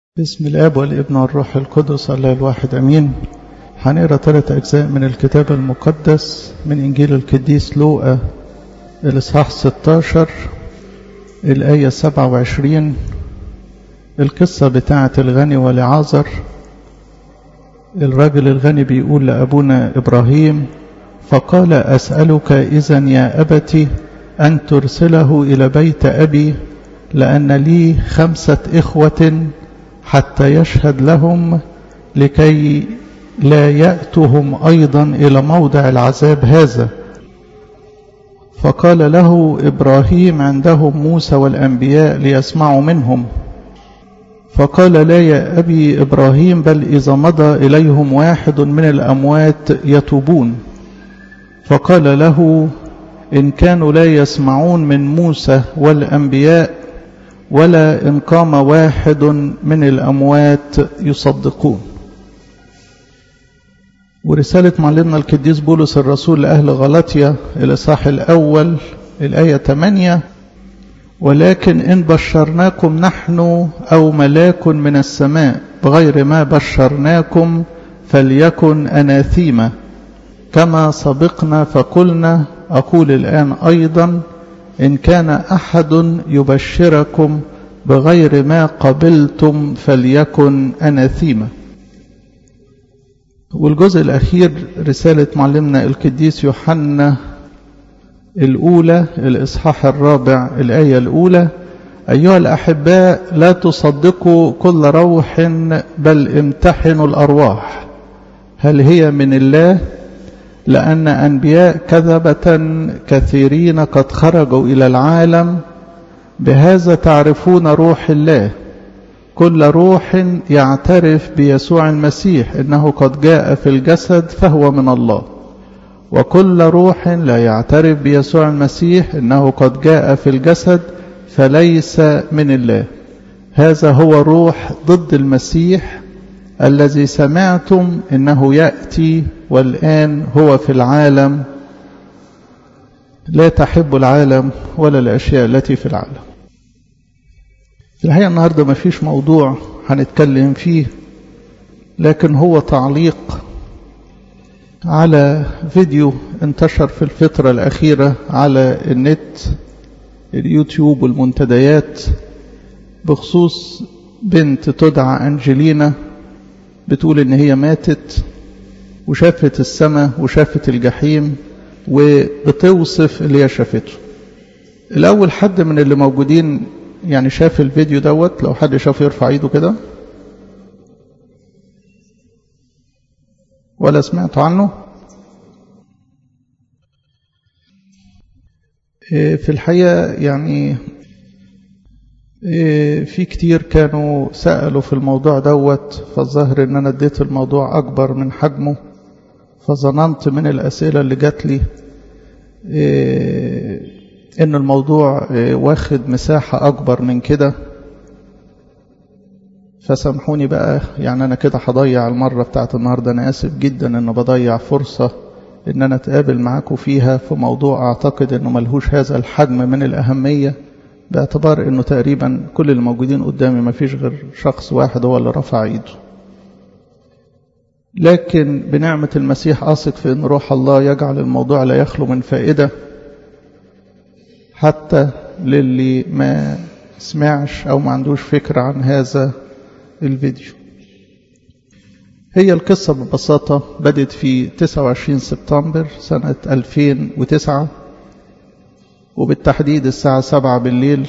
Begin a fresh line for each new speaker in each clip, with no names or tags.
بسم الاب والابن والروح القدس الله الواحد امين هنقرا ثلاث اجزاء من الكتاب المقدس من انجيل القديس لوقا الاصحاح 16 الايه 27 القصه بتاعه الغني ولعازر الراجل الغني بيقول لابونا ابراهيم فقال اسالك اذا يا ابت ان ترسله الى بيت ابي لان لي خمسه اخوه حتى يشهد لهم لكي لا يأتهم أيضا إلى موضع العذاب هذا فقال له إبراهيم عندهم موسى والأنبياء ليسمعوا منهم فقال لا يا أبي إبراهيم بل إذا مضى إليهم واحد من الأموات يتوبون فقال له إن كانوا لا يسمعون من موسى والأنبياء ولا إن قام واحد من الأموات يصدقون ورسالة معلمنا القديس بولس الرسول لأهل غلطية الإصحاح الأول الآية 8 ولكن إن بشرناكم نحن أو ملاك من السماء بغير ما بشرناكم فليكن أناثيما كما سبقنا فقلنا أقول الآن أيضا إن كان أحد يبشركم بغير ما قبلتم فليكن أناثيما والجزء الأخير رسالة معلمنا القديس يوحنا الأولى الإصحاح الرابع الآية الأولى أيها الأحباء لا تصدقوا كل روح بل امتحنوا الأرواح هل هي من الله لأن أنبياء كذبة كثيرين قد خرجوا إلى العالم بهذا تعرفون روح الله كل روح يعترف بيسوع المسيح إنه قد جاء في الجسد فهو من الله وكل روح لا يعترف بيسوع المسيح إنه قد جاء في الجسد فليس من الله هذا هو روح ضد المسيح الذي سمعتم إنه يأتي والآن هو في العالم لا تحب العالم ولا الأشياء التي في العالم في الحقيقة النهاردة ما فيش موضوع هنتكلم فيه لكن هو تعليق على فيديو انتشر في الفترة الأخيرة على النت اليوتيوب والمنتديات بخصوص بنت تدعى أنجلينا بتقول إن هي ماتت وشافت السماء وشافت الجحيم وبتوصف اللي هي شافته الأول حد من اللي موجودين يعني شاف الفيديو دوت لو حد شافه يرفع ايده كده ولا سمعتوا عنه في الحقيقة يعني في كتير كانوا سألوا في الموضوع دوت فالظاهر ان انا اديت الموضوع اكبر من حجمه فظننت من الاسئلة اللي جات لي ان الموضوع واخد مساحة اكبر من كده فسامحوني بقى يعني انا كده هضيع المرة بتاعت النهاردة انا اسف جدا ان بضيع فرصة ان انا اتقابل معاكم فيها في موضوع اعتقد انه ملهوش هذا الحجم من الاهمية باعتبار انه تقريبا كل اللي موجودين قدامي ما فيش غير شخص واحد هو اللي رفع ايده لكن بنعمة المسيح أثق في أن روح الله يجعل الموضوع لا يخلو من فائدة حتى للي ما سمعش أو ما عندوش فكرة عن هذا الفيديو هي القصة ببساطة بدت في 29 سبتمبر سنة 2009 وبالتحديد الساعة 7 بالليل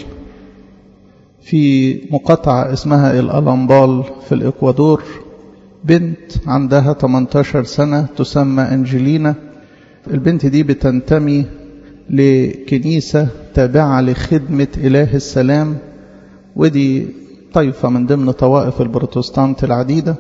في مقاطعة اسمها الألمبال في الإكوادور بنت عندها 18 سنة تسمى أنجلينا البنت دي بتنتمي لكنيسة تابعة لخدمة إله السلام ودي طائفة من ضمن طوائف البروتستانت العديدة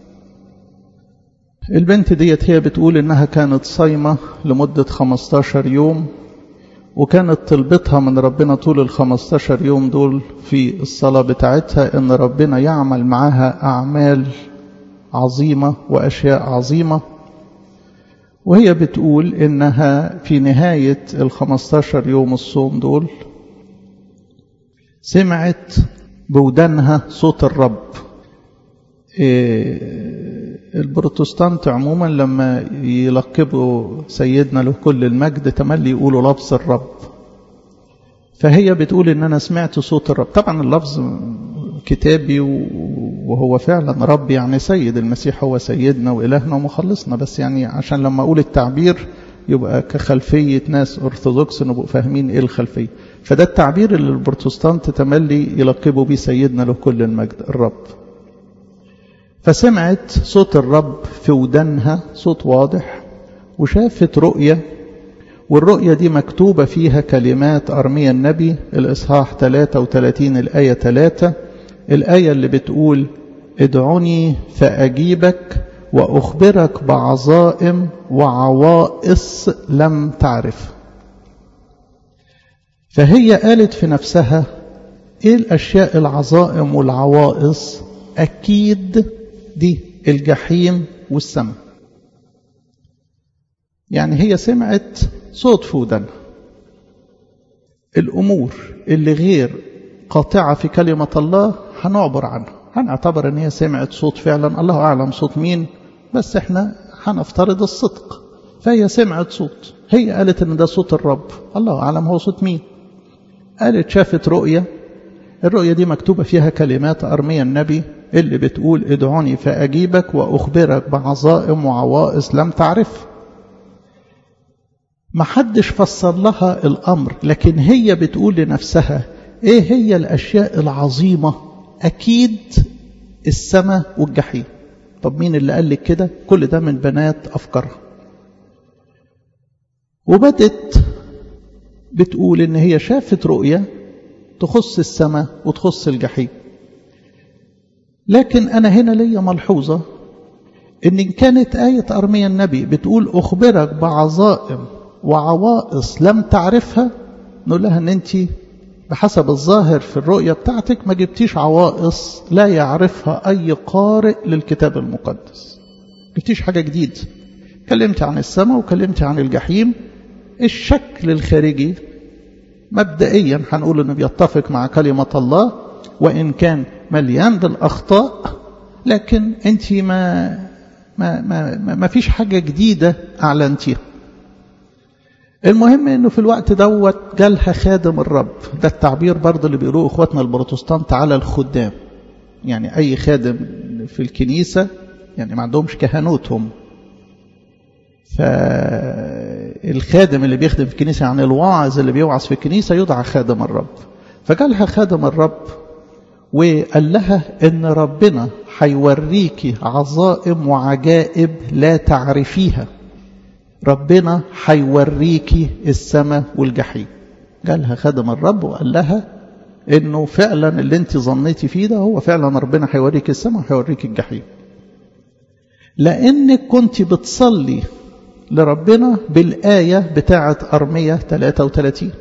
البنت ديت هي بتقول إنها كانت صايمة لمدة 15 يوم وكانت طلبتها من ربنا طول ال 15 يوم دول في الصلاة بتاعتها إن ربنا يعمل معاها أعمال عظيمة وأشياء عظيمة وهي بتقول إنها في نهاية الخمستاشر يوم الصوم دول سمعت بودانها صوت الرب البروتستانت عموما لما يلقبوا سيدنا له كل المجد تملي يقولوا لفظ الرب فهي بتقول ان انا سمعت صوت الرب طبعا اللفظ كتابي وهو فعلا رب يعني سيد المسيح هو سيدنا وإلهنا ومخلصنا بس يعني عشان لما أقول التعبير يبقى كخلفية ناس أرثوذكس نبقوا فاهمين إيه الخلفية فده التعبير اللي البروتستانت تملي يلقبوا بيه سيدنا له كل المجد الرب فسمعت صوت الرب في ودنها صوت واضح وشافت رؤية والرؤية دي مكتوبة فيها كلمات أرميا النبي الإصحاح 33 الآية 3 الآية اللي بتقول ادعوني فأجيبك وأخبرك بعظائم وعوائص لم تعرف فهي قالت في نفسها ايه الأشياء العظائم والعوائص أكيد دي الجحيم والسماء يعني هي سمعت صوت في ودنها الأمور اللي غير قاطعة في كلمة الله هنعبر عنها هنعتبر ان هي سمعت صوت فعلا الله أعلم صوت مين بس احنا هنفترض الصدق فهي سمعت صوت هي قالت ان ده صوت الرب الله أعلم هو صوت مين قالت شافت رؤية الرؤية دي مكتوبة فيها كلمات أرميا النبي اللي بتقول ادعوني فأجيبك وأخبرك بعظائم وعوائص لم تعرف ما حدش فسر لها الأمر لكن هي بتقول لنفسها ايه هي الأشياء العظيمة أكيد السماء والجحيم طب مين اللي قال لك كده كل ده من بنات أفكارها وبدت بتقول ان هي شافت رؤية تخص السماء وتخص الجحيم لكن أنا هنا ليا ملحوظة إن كانت آية أرميا النبي بتقول أخبرك بعظائم وعوائص لم تعرفها نقول لها أن أنت بحسب الظاهر في الرؤية بتاعتك ما جبتيش عوائص لا يعرفها أي قارئ للكتاب المقدس جبتيش حاجة جديدة كلمت عن السماء وكلمت عن الجحيم الشكل الخارجي مبدئيا هنقول انه بيتفق مع كلمة الله وإن كان مليان بالأخطاء لكن أنت ما ما ما ما فيش حاجة جديدة أعلنتيها المهم انه في الوقت دوت جالها خادم الرب ده التعبير برضه اللي بيقولوه اخواتنا البروتستانت على الخدام يعني اي خادم في الكنيسة يعني ما عندهمش كهنوتهم فالخادم اللي بيخدم في الكنيسة يعني الواعظ اللي بيوعظ في الكنيسة يدعى خادم الرب فجالها خادم الرب وقال لها ان ربنا هيوريكي عظائم وعجائب لا تعرفيها ربنا هيوريكي السماء والجحيم قالها خادم الرب وقال لها انه فعلا اللي انت ظنيتي فيه ده هو فعلا ربنا هيوريك السماء وهيوريك الجحيم لانك كنت بتصلي لربنا بالآية بتاعة أرمية 33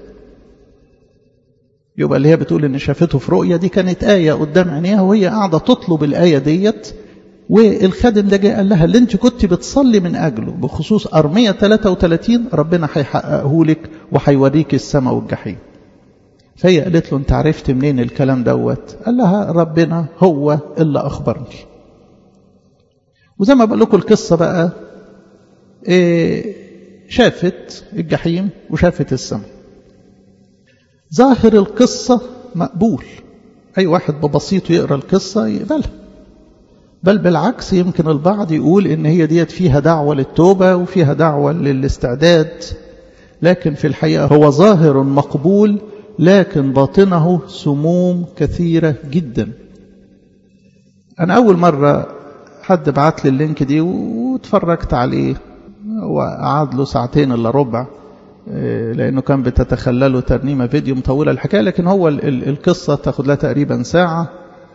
يبقى اللي هي بتقول ان شافته في رؤية دي كانت آية قدام عينيها وهي قاعدة تطلب الآية ديت والخادم ده جاي قال لها اللي انت كنت بتصلي من أجله بخصوص أرمية 33 ربنا هيحققه لك وهيوريك السماء والجحيم فهي قالت له انت عرفت منين الكلام دوت قال لها ربنا هو اللي أخبرني وزي ما بقول لكم القصة بقى إيه شافت الجحيم وشافت السماء ظاهر القصة مقبول أي واحد ببسيطه يقرأ القصة يقبلها بل بالعكس يمكن البعض يقول إن هي ديت فيها دعوة للتوبة وفيها دعوة للاستعداد لكن في الحقيقة هو ظاهر مقبول لكن باطنه سموم كثيرة جدا أنا أول مرة حد بعت لي اللينك دي واتفرجت عليه وقعد له ساعتين إلا ربع لأنه كان بتتخلله ترنيمة فيديو مطولة الحكاية لكن هو القصة تاخد لها تقريبا ساعة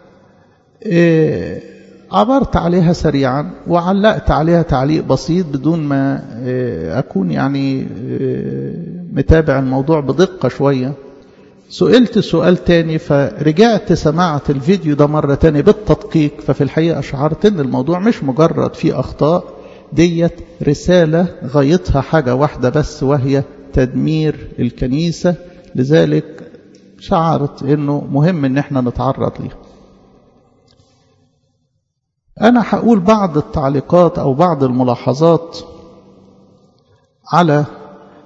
عبرت عليها سريعا وعلقت عليها تعليق بسيط بدون ما أكون يعني متابع الموضوع بدقة شوية سئلت سؤال تاني فرجعت سمعت الفيديو ده مرة تاني بالتدقيق ففي الحقيقة شعرت ان الموضوع مش مجرد فيه أخطاء ديت رسالة غايتها حاجة واحدة بس وهي تدمير الكنيسة لذلك شعرت انه مهم ان احنا نتعرض ليها أنا هقول بعض التعليقات أو بعض الملاحظات على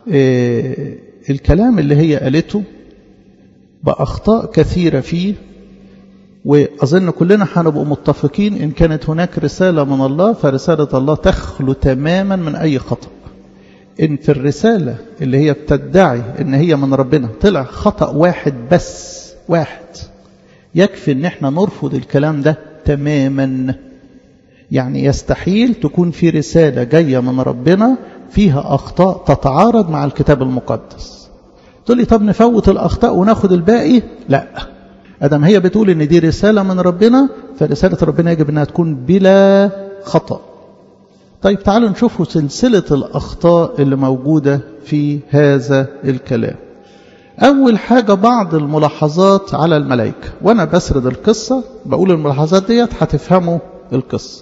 الكلام اللي هي قالته بأخطاء كثيرة فيه وأظن كلنا هنبقى متفقين إن كانت هناك رسالة من الله فرسالة الله تخلو تماما من أي خطأ إن في الرسالة اللي هي بتدعي إن هي من ربنا طلع خطأ واحد بس واحد يكفي إن احنا نرفض الكلام ده تماما يعني يستحيل تكون في رسالة جاية من ربنا فيها أخطاء تتعارض مع الكتاب المقدس تقول لي طب نفوت الأخطاء وناخد الباقي لا أدم هي بتقول إن دي رسالة من ربنا فرسالة ربنا يجب أنها تكون بلا خطأ طيب تعالوا نشوفوا سلسلة الأخطاء اللي موجودة في هذا الكلام أول حاجة بعض الملاحظات على الملائكة وأنا بسرد القصة بقول الملاحظات ديت هتفهموا القصة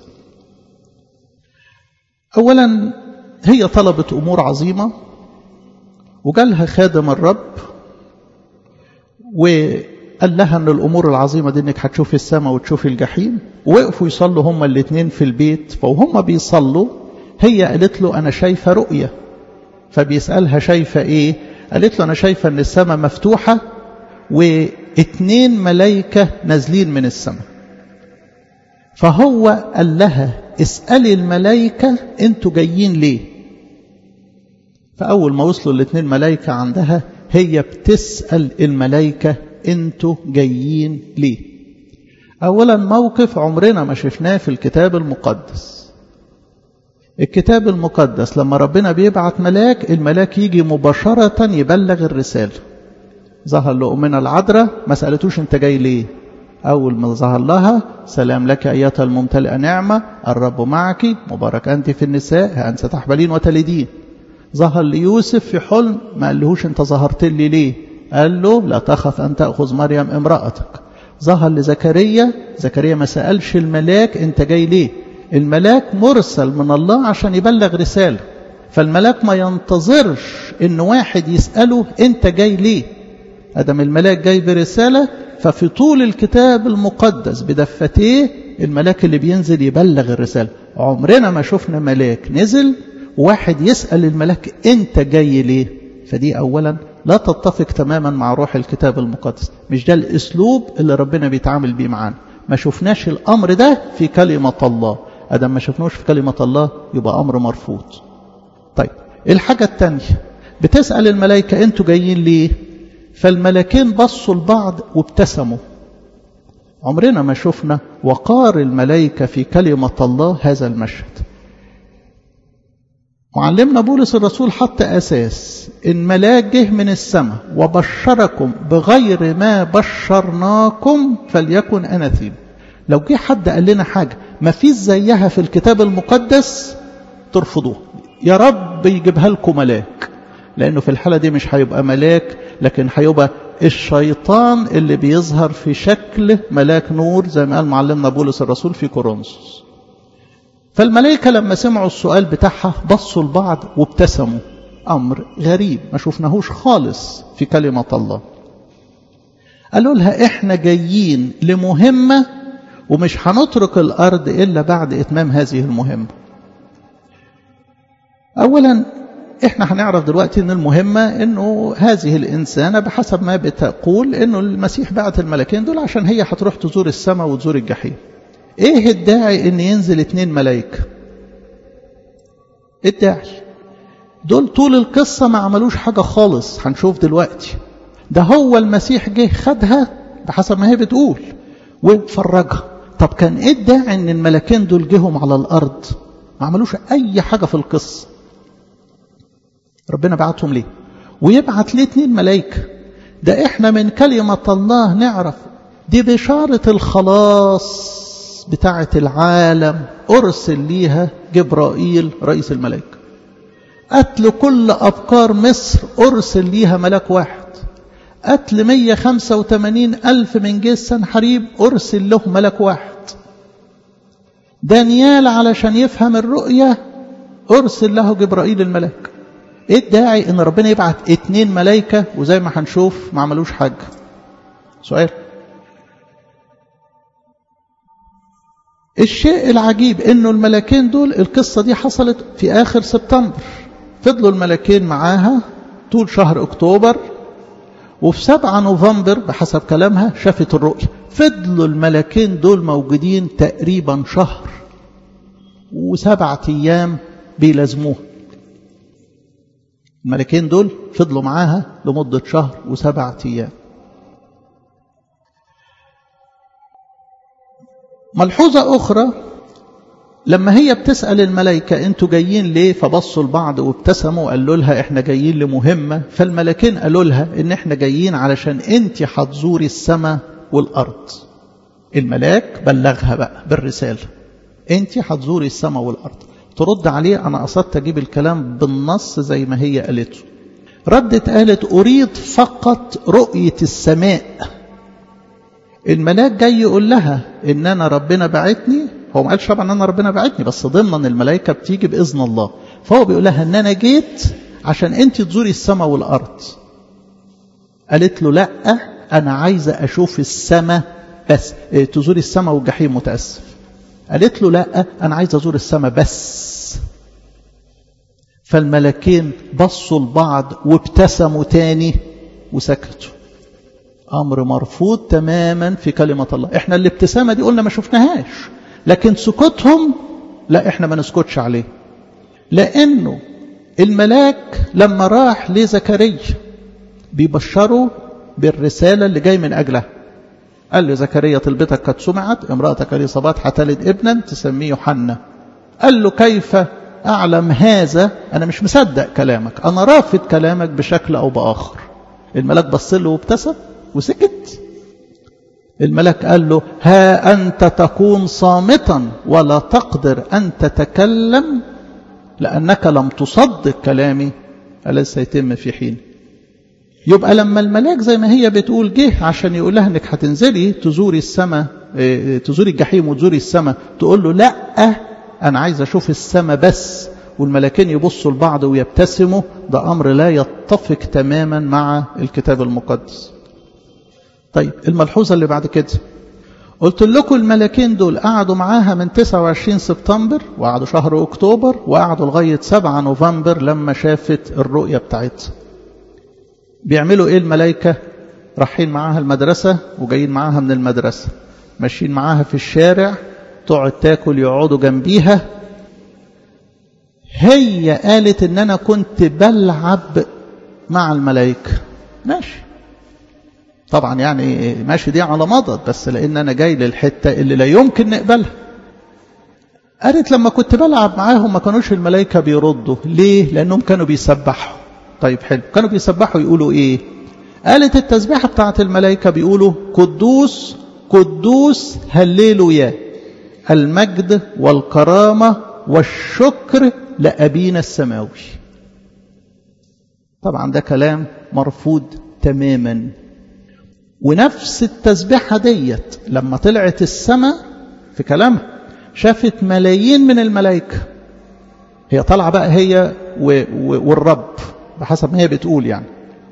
أولا هي طلبت أمور عظيمة وجالها خادم الرب وقال لها أن الأمور العظيمة دي أنك هتشوفي السماء وتشوفي الجحيم وقفوا يصلوا هما الاثنين في البيت فوهم بيصلوا هي قالت له أنا شايفة رؤية فبيسألها شايفة إيه قالت له أنا شايفة أن السماء مفتوحة واثنين ملايكة نازلين من السماء فهو قال لها اسألي الملايكة انتوا جايين ليه فأول ما وصلوا الاثنين ملايكة عندها هي بتسأل الملايكة انتوا جايين ليه أولا موقف عمرنا ما شفناه في الكتاب المقدس الكتاب المقدس لما ربنا بيبعت ملاك الملاك يجي مباشرة يبلغ الرسالة ظهر لأمنا العذراء ما سألتوش انت جاي ليه أول ما ظهر لها سلام لك أيتها الممتلئة نعمة الرب معك مبارك أنت في النساء أنت ستحبلين وتلدين ظهر ليوسف في حلم ما قالهوش أنت ظهرت لي ليه قال له لا تخف أن تأخذ مريم امرأتك ظهر لزكريا زكريا ما سألش الملاك أنت جاي ليه الملاك مرسل من الله عشان يبلغ رسالة فالملاك ما ينتظرش ان واحد يسأله انت جاي ليه ادم الملاك جاي برسالة ففي طول الكتاب المقدس بدفتيه الملاك اللي بينزل يبلغ الرسالة عمرنا ما شفنا ملاك نزل واحد يسأل الملاك انت جاي ليه فدي اولا لا تتفق تماما مع روح الكتاب المقدس مش ده الاسلوب اللي ربنا بيتعامل بيه معانا ما شفناش الامر ده في كلمة الله ادم ما شفناش في كلمة الله يبقى امر مرفوض طيب الحاجة التانية بتسأل الملائكة انتوا جايين ليه فالملكين بصوا لبعض وابتسموا عمرنا ما شفنا وقار الملائكة في كلمة الله هذا المشهد معلمنا بولس الرسول حط أساس إن ملاك جه من السماء وبشركم بغير ما بشرناكم فليكن أناثيم لو جه حد قال لنا حاجة ما فيش زيها في الكتاب المقدس ترفضوها يا رب يجيبها لكم ملاك لأنه في الحالة دي مش هيبقى ملاك لكن هيبقى الشيطان اللي بيظهر في شكل ملاك نور زي ما قال معلمنا بولس الرسول في كورنثوس فالملائكة لما سمعوا السؤال بتاعها بصوا لبعض وابتسموا أمر غريب ما شفناهوش خالص في كلمة الله قالوا لها احنا جايين لمهمة ومش هنترك الأرض إلا بعد إتمام هذه المهمة أولا احنا هنعرف دلوقتي ان المهمة انه هذه الانسانة بحسب ما بتقول انه المسيح بعت الملكين دول عشان هي هتروح تزور السماء وتزور الجحيم ايه الداعي ان ينزل اتنين ملايكة الداعي دول طول القصة ما عملوش حاجة خالص هنشوف دلوقتي ده هو المسيح جه خدها بحسب ما هي بتقول وفرجها طب كان ايه الداعي ان الملكين دول جيهم على الارض ما عملوش اي حاجة في القصة ربنا بعتهم ليه ويبعت ليه اتنين ملايكة ده احنا من كلمة الله نعرف دي بشارة الخلاص بتاعة العالم أرسل ليها جبرائيل رئيس الملائكة قتل كل أبكار مصر أرسل ليها ملاك واحد قتل 185 ألف من جيش سنحريب أرسل له ملاك واحد دانيال علشان يفهم الرؤية أرسل له جبرائيل الملاك ايه الداعي ان ربنا يبعت اتنين ملايكة وزي ما هنشوف ما عملوش حاجة سؤال الشيء العجيب انه الملكين دول القصة دي حصلت في اخر سبتمبر فضلوا الملكين معاها طول شهر اكتوبر وفي 7 نوفمبر بحسب كلامها شافت الرؤية فضلوا الملكين دول موجودين تقريبا شهر وسبعة ايام بيلازموها الملكين دول فضلوا معاها لمدة شهر وسبعة ايام ملحوظة أخرى لما هي بتسأل الملائكة أنتوا جايين ليه فبصوا لبعض وابتسموا وقالوا لها إحنا جايين لمهمة فالملكين قالوا لها إن إحنا جايين علشان أنت هتزوري السماء والأرض الملاك بلغها بقى بالرسالة أنت هتزوري السماء والأرض ترد عليه أنا قصدت أجيب الكلام بالنص زي ما هي قالته ردت قالت أريد فقط رؤية السماء الملاك جاي يقول لها ان انا ربنا بعتني هو ما قالش طبعا ان انا ربنا بعتني بس ضمنا الملائكه بتيجي باذن الله فهو بيقول لها ان انا جيت عشان انت تزوري السماء والارض قالت له لا انا عايزه اشوف السماء بس إيه تزوري السماء والجحيم متاسف قالت له لا انا عايزه ازور السماء بس فالملكين بصوا لبعض وابتسموا تاني وسكتوا أمر مرفوض تماما في كلمة الله إحنا الابتسامة دي قلنا ما شفناهاش لكن سكوتهم لا إحنا ما نسكتش عليه لأنه الملاك لما راح لزكريا بيبشره بالرسالة اللي جاي من أجلها قال له زكريا طلبتك قد سمعت امرأتك اليصابات هتلد ابنا تسميه يوحنا قال له كيف أعلم هذا أنا مش مصدق كلامك أنا رافض كلامك بشكل أو بآخر الملاك بص له وابتسم وسكت الملك قال له ها أنت تكون صامتا ولا تقدر أن تتكلم لأنك لم تصدق كلامي أليس سيتم في حين يبقى لما الملاك زي ما هي بتقول جه عشان يقول لها انك هتنزلي تزوري السماء تزوري الجحيم وتزوري السماء تقول له لا انا عايز اشوف السماء بس والملاكين يبصوا لبعض ويبتسموا ده امر لا يتفق تماما مع الكتاب المقدس طيب الملحوظة اللي بعد كده قلت لكم الملكين دول قعدوا معاها من 29 سبتمبر وقعدوا شهر أكتوبر وقعدوا لغاية 7 نوفمبر لما شافت الرؤية بتاعتها بيعملوا إيه الملائكة رايحين معاها المدرسة وجايين معاها من المدرسة ماشيين معاها في الشارع تقعد تاكل يقعدوا جنبيها هي قالت ان انا كنت بلعب مع الملائكة ماشي طبعا يعني ماشي دي على مضض بس لان انا جاي للحته اللي لا يمكن نقبلها قالت لما كنت بلعب معاهم ما كانوش الملائكه بيردوا ليه لانهم كانوا بيسبحوا طيب حلو كانوا بيسبحوا يقولوا ايه قالت التسبيحه بتاعت الملائكه بيقولوا قدوس قدوس هللويا المجد والكرامه والشكر لابينا السماوي طبعا ده كلام مرفوض تماما ونفس التسبيحة ديت لما طلعت السماء في كلامها شافت ملايين من الملائكة هي طالعة بقى هي والرب بحسب ما هي بتقول يعني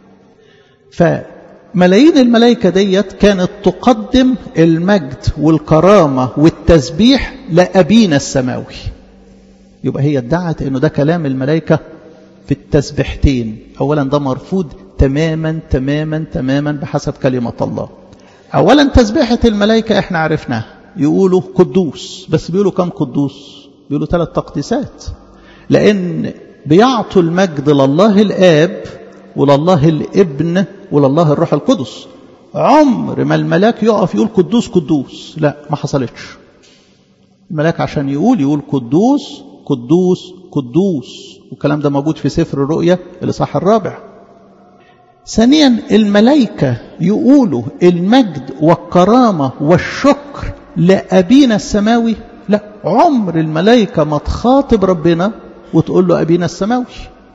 فملايين الملائكة ديت كانت تقدم المجد والكرامة والتسبيح لأبينا السماوي يبقى هي ادعت انه ده كلام الملائكة في التسبيحتين اولا ده مرفوض تماما تماما تماما بحسب كلمة الله أولا تسبيحة الملائكة احنا عرفناها يقولوا قدوس بس بيقولوا كم قدوس بيقولوا ثلاث تقديسات لأن بيعطوا المجد لله الآب ولله الابن ولله الروح القدس عمر ما الملاك يقف يقول قدوس قدوس لا ما حصلتش الملاك عشان يقول يقول قدوس قدوس قدوس والكلام ده موجود في سفر الرؤيا الإصحاح الرابع ثانيا الملائكة يقولوا المجد والكرامة والشكر لأبينا السماوي لا عمر الملائكة ما تخاطب ربنا وتقول له أبينا السماوي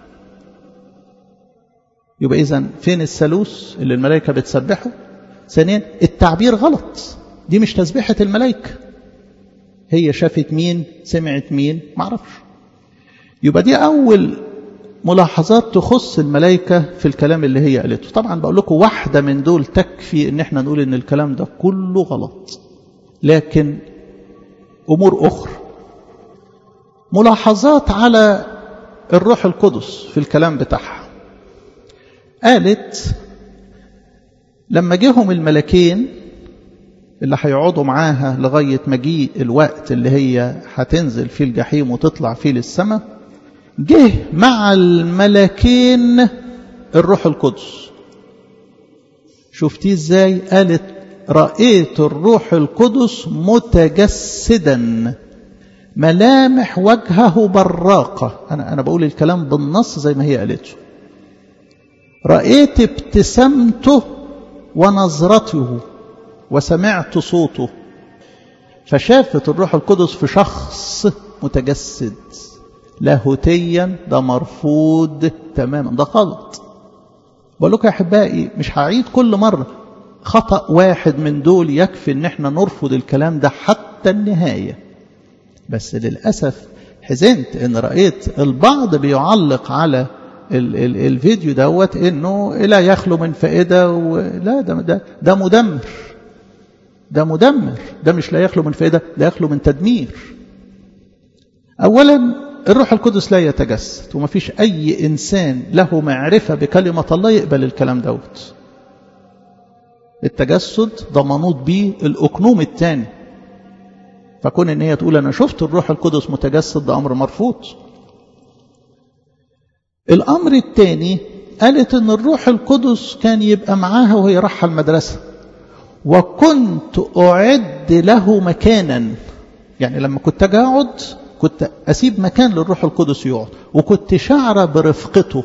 يبقى إذا فين الثالوث اللي الملائكة بتسبحه ثانيا التعبير غلط دي مش تسبيحة الملائكة هي شافت مين سمعت مين معرفش يبقى دي أول ملاحظات تخص الملائكة في الكلام اللي هي قالته طبعا بقول لكم واحدة من دول تكفي ان احنا نقول ان الكلام ده كله غلط لكن أمور أخرى ملاحظات على الروح القدس في الكلام بتاعها قالت لما جيهم الملكين اللي هيقعدوا معاها لغاية مجيء الوقت اللي هي هتنزل فيه الجحيم وتطلع فيه للسماء جه مع الملكين الروح القدس شفتيه ازاي قالت رأيت الروح القدس متجسدا ملامح وجهه براقة أنا, أنا بقول الكلام بالنص زي ما هي قالته رأيت ابتسامته ونظرته وسمعت صوته فشافت الروح القدس في شخص متجسد لاهوتيا ده مرفوض تماما ده غلط بقول لكم يا احبائي مش هعيد كل مره خطا واحد من دول يكفي ان احنا نرفض الكلام ده حتى النهايه بس للاسف حزنت ان رايت البعض بيعلق على ال ال الفيديو دوت انه لا يخلو من فائده لا ده ده ده مدمر ده مدمر ده مش لا يخلو من فائده ده يخلو من تدمير اولا الروح القدس لا يتجسد وما فيش أي إنسان له معرفة بكلمة الله يقبل الكلام دوت التجسد ده منوط به الأقنوم الثاني فكون ان هي تقول انا شفت الروح القدس متجسد ده امر مرفوض الامر الثاني قالت ان الروح القدس كان يبقى معاها وهي رايحه المدرسه وكنت اعد له مكانا يعني لما كنت اجي اقعد كنت أسيب مكان للروح القدس يقعد وكنت شعر برفقته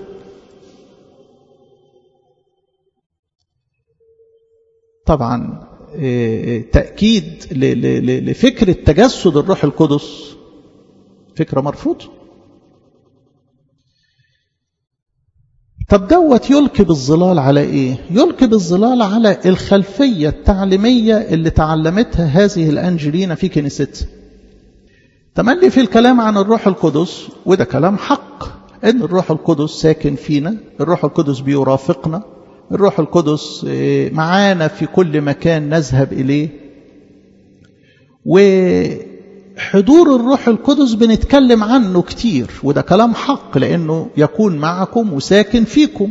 طبعا تأكيد لفكرة تجسد الروح القدس فكرة مرفوضة طب دوت يلقي بالظلال على ايه يلقي بالظلال على الخلفية التعليمية اللي تعلمتها هذه الأنجلينا في كنيستها تملي في الكلام عن الروح القدس وده كلام حق ان الروح القدس ساكن فينا الروح القدس بيرافقنا الروح القدس معانا في كل مكان نذهب اليه وحضور الروح القدس بنتكلم عنه كتير وده كلام حق لانه يكون معكم وساكن فيكم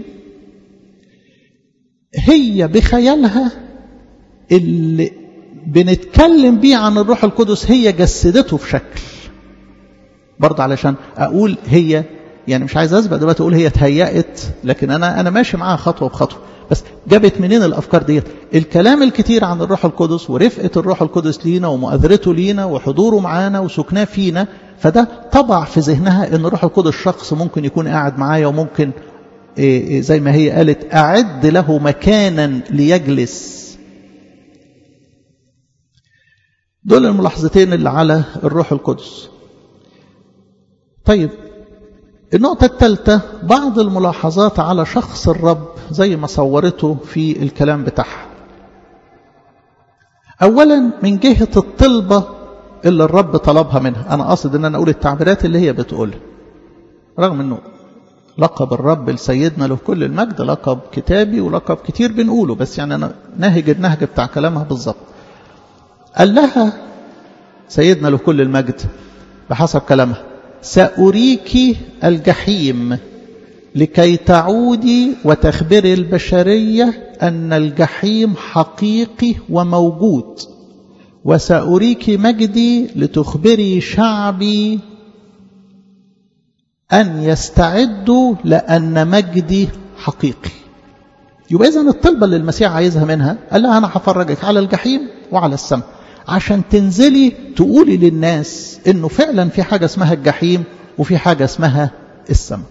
هي بخيالها اللي بنتكلم بيه عن الروح القدس هي جسدته في شكل برضه علشان اقول هي يعني مش عايز اسبق دلوقتي اقول هي اتهيأت لكن انا انا ماشي معاها خطوه بخطوه بس جابت منين الافكار ديت الكلام الكتير عن الروح القدس ورفقه الروح القدس لينا ومؤازرته لينا وحضوره معانا وسكناه فينا فده طبع في ذهنها ان الروح القدس شخص ممكن يكون قاعد معايا وممكن زي ما هي قالت اعد له مكانا ليجلس دول الملاحظتين اللي على الروح القدس طيب النقطة الثالثة بعض الملاحظات على شخص الرب زي ما صورته في الكلام بتاعها أولا من جهة الطلبة اللي الرب طلبها منها أنا قصد أن أنا أقول التعبيرات اللي هي بتقولها رغم أنه لقب الرب لسيدنا له كل المجد لقب كتابي ولقب كتير بنقوله بس يعني أنا ناهج النهج بتاع كلامها بالظبط قال لها سيدنا له كل المجد بحسب كلامها سأريك الجحيم لكي تعودي وتخبري البشرية أن الجحيم حقيقي وموجود وسأريك مجدي لتخبري شعبي أن يستعدوا لأن مجدي حقيقي يبقى إذن الطلبة اللي المسيح عايزها منها قال لها أنا هفرجك على الجحيم وعلى السماء عشان تنزلي تقولي للناس انه فعلا في حاجة اسمها الجحيم وفي حاجة اسمها السماء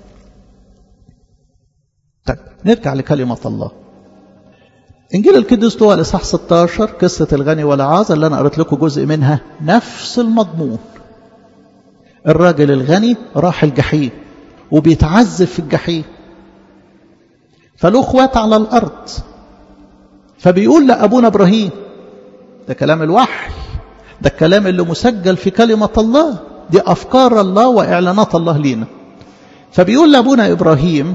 طيب نرجع لكلمة الله انجيل القديس لوقا الاصحاح 16 قصة الغني والعازر اللي انا قريت لكم جزء منها نفس المضمون الراجل الغني راح الجحيم وبيتعذب في الجحيم فله اخوات على الارض فبيقول لابونا ابراهيم ده كلام الوحي ده الكلام اللي مسجل في كلمة الله دي أفكار الله وإعلانات الله لينا فبيقول لأبونا إبراهيم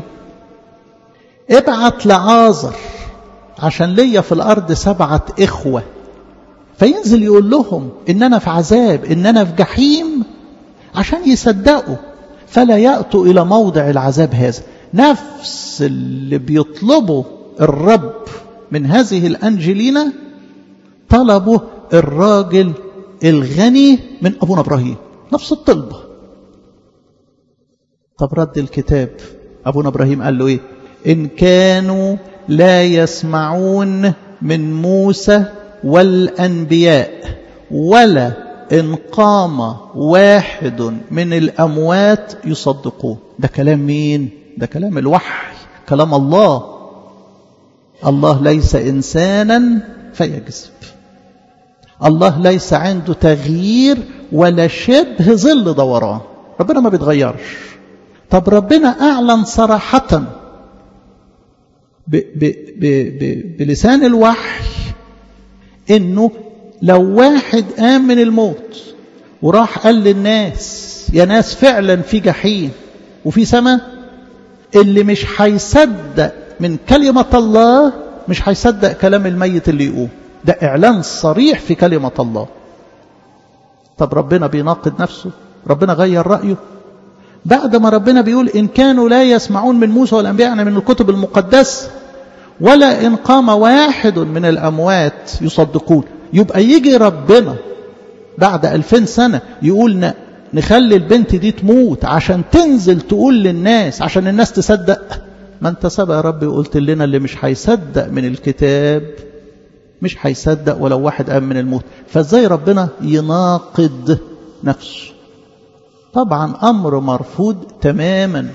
ابعت لعازر عشان ليا في الأرض سبعة إخوة فينزل يقول لهم ان انا في عذاب ان انا في جحيم عشان يصدقوا فلا يأتوا الى موضع العذاب هذا نفس اللي بيطلبه الرب من هذه الانجلينا طلبه الراجل الغني من ابونا ابراهيم نفس الطلبه طب رد الكتاب ابونا ابراهيم قال له ايه ان كانوا لا يسمعون من موسى والانبياء ولا ان قام واحد من الاموات يصدقوه ده كلام مين ده كلام الوحي كلام الله الله ليس انسانا فيكذب الله ليس عنده تغيير ولا شبه ظل دوران ربنا ما بيتغيرش طب ربنا اعلن صراحه ب ب ب ب بلسان الوحي انه لو واحد قام من الموت وراح قال للناس يا ناس فعلا في جحيم وفي سماء اللي مش هيصدق من كلمة الله مش هيصدق كلام الميت اللي يقوم ده إعلان صريح في كلمة الله طب ربنا بيناقض نفسه ربنا غير رأيه بعد ما ربنا بيقول إن كانوا لا يسمعون من موسى والأنبياء يعني من الكتب المقدسة ولا إن قام واحد من الأموات يصدقون يبقى يجي ربنا بعد ألفين سنة يقول نخلي البنت دي تموت عشان تنزل تقول للناس عشان الناس تصدق ما انت سبق يا رب قلت لنا اللي مش هيصدق من الكتاب مش هيصدق ولو واحد قام من الموت فازاي ربنا يناقض نفسه طبعا أمر مرفوض تماما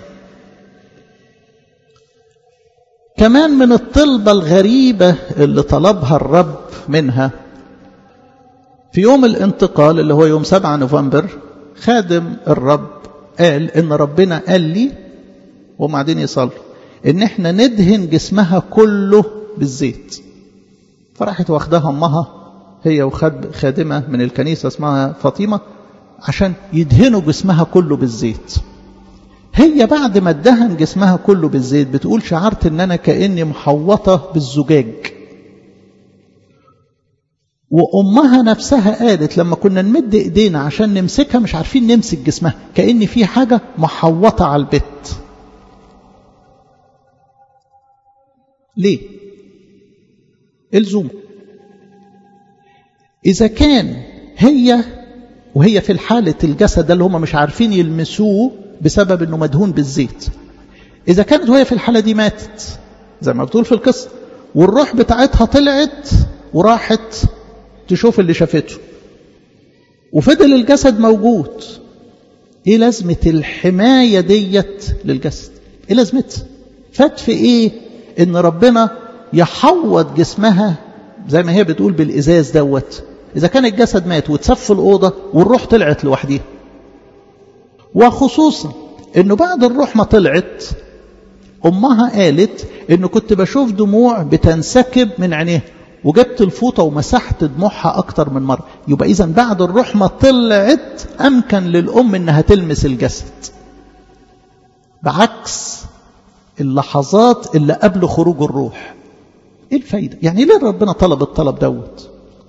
كمان من الطلبة الغريبة اللي طلبها الرب منها في يوم الانتقال اللي هو يوم 7 نوفمبر خادم الرب قال ان ربنا قال لي وبعدين يصلوا ان احنا ندهن جسمها كله بالزيت فراحت واخدها امها هي وخد خادمه من الكنيسه اسمها فاطمه عشان يدهنوا جسمها كله بالزيت هي بعد ما ادهن جسمها كله بالزيت بتقول شعرت ان انا كاني محوطه بالزجاج وامها نفسها قالت لما كنا نمد ايدينا عشان نمسكها مش عارفين نمسك جسمها كان في حاجه محوطه على البيت ليه الزوم اذا كان هي وهي في الحالة الجسد اللي هم مش عارفين يلمسوه بسبب انه مدهون بالزيت اذا كانت وهي في الحالة دي ماتت زي ما بتقول في القصة والروح بتاعتها طلعت وراحت تشوف اللي شافته وفضل الجسد موجود ايه لازمة الحماية ديت للجسد ايه لازمتها فات في ايه ان ربنا يحوط جسمها زي ما هي بتقول بالازاز دوت إذا كان الجسد مات واتساب في الأوضة والروح طلعت لوحدها وخصوصا أنه بعد الروح ما طلعت أمها قالت أنه كنت بشوف دموع بتنسكب من عينيها وجبت الفوطة ومسحت دموعها أكتر من مرة يبقى إذا بعد الروح ما طلعت أمكن للأم أنها تلمس الجسد بعكس اللحظات اللي قبل خروج الروح ايه الفايدة يعني ليه ربنا طلب الطلب دوت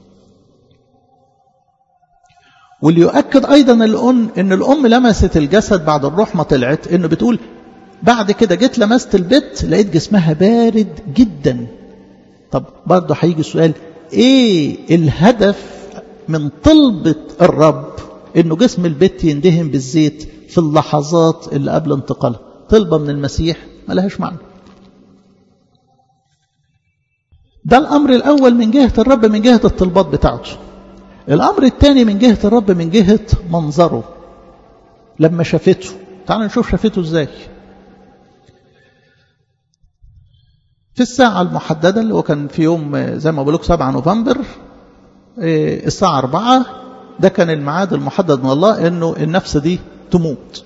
واللي يؤكد أيضا الأم إن الأم لمست الجسد بعد الروح ما طلعت إنه بتقول بعد كده جيت لمست البيت لقيت جسمها بارد جدا طب برضه هيجي السؤال إيه الهدف من طلبة الرب إنه جسم البيت يندهن بالزيت في اللحظات اللي قبل انتقالها طلبة من المسيح ما لهاش معنى ده الأمر الأول من جهة الرب من جهة الطلبات بتاعته الأمر الثاني من جهة الرب من جهة منظره لما شافته تعال نشوف شافته ازاي في الساعة المحددة اللي هو كان في يوم زي ما بقول لكم 7 نوفمبر الساعة 4 ده كان الميعاد المحدد من الله انه النفس دي تموت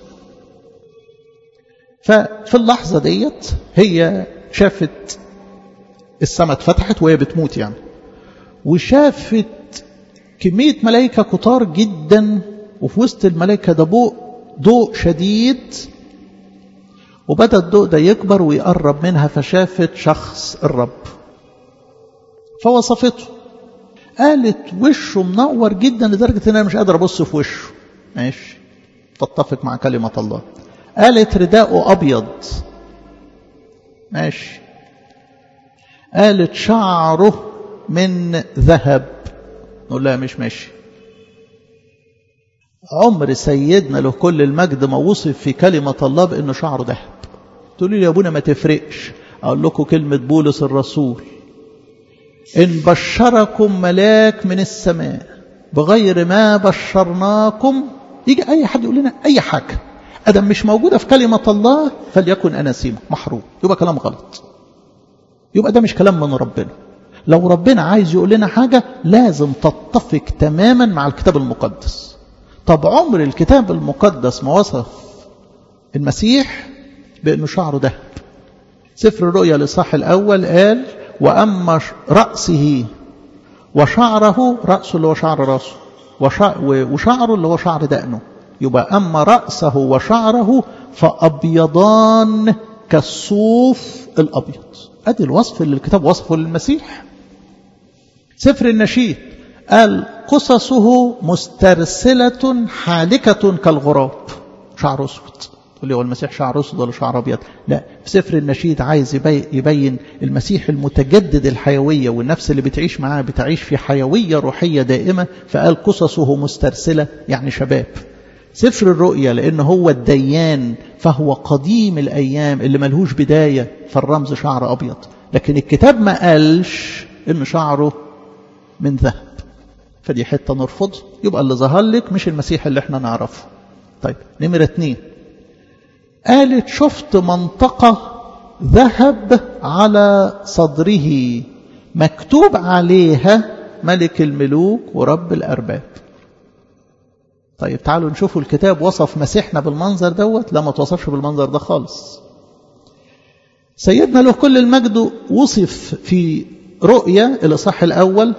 ففي اللحظة ديت هي شافت السماء اتفتحت وهي بتموت يعني وشافت كمية ملائكة كتار جدا وفي وسط الملائكة ده ضوء ضوء شديد وبدأ الضوء ده يكبر ويقرب منها فشافت شخص الرب فوصفته قالت وشه منور جدا لدرجة ان انا مش قادر ابص في وشه ماشي تتفق مع كلمة الله قالت رداءه ابيض ماشي قالت شعره من ذهب نقول لها مش ماشي عمر سيدنا له كل المجد ما وصف في كلمة الله بأنه شعره ذهب تقولوا لي يا ابونا ما تفرقش أقول لكم كلمة بولس الرسول إن بشركم ملاك من السماء بغير ما بشرناكم يجي أي حد يقول لنا أي حاجة أدم مش موجودة في كلمة الله فليكن أناسيمه محروم يبقى كلام غلط يبقى ده مش كلام من ربنا لو ربنا عايز يقول لنا حاجة لازم تتفق تماما مع الكتاب المقدس طب عمر الكتاب المقدس ما وصف المسيح بأنه شعره ذهب سفر الرؤيا الإصحاح الأول قال وأما رأسه وشعره رأسه اللي هو شعر رأسه وشعره اللي هو شعر دقنه يبقى أما رأسه وشعره فأبيضان كالصوف الأبيض أدي الوصف اللي الكتاب وصفه للمسيح سفر النشيد قال قصصه مسترسلة حالكة كالغراب شعر أسود تقول لي هو المسيح شعر أسود ولا شعر أبيض لا في سفر النشيد عايز يبين المسيح المتجدد الحيوية والنفس اللي بتعيش معاه بتعيش في حيوية روحية دائمة فقال قصصه مسترسلة يعني شباب سفر الرؤيا لأنه هو الديان فهو قديم الأيام اللي ملهوش بداية فالرمز شعر أبيض لكن الكتاب ما قالش إن شعره من ذهب فدي حتة نرفض يبقى اللي ظهر لك مش المسيح اللي احنا نعرفه طيب نمرة اتنين قالت شفت منطقة ذهب على صدره مكتوب عليها ملك الملوك ورب الأرباب طيب تعالوا نشوفوا الكتاب وصف مسيحنا بالمنظر دوت لا ما توصفش بالمنظر ده خالص سيدنا له كل المجد وصف في رؤيا الإصحاح الأول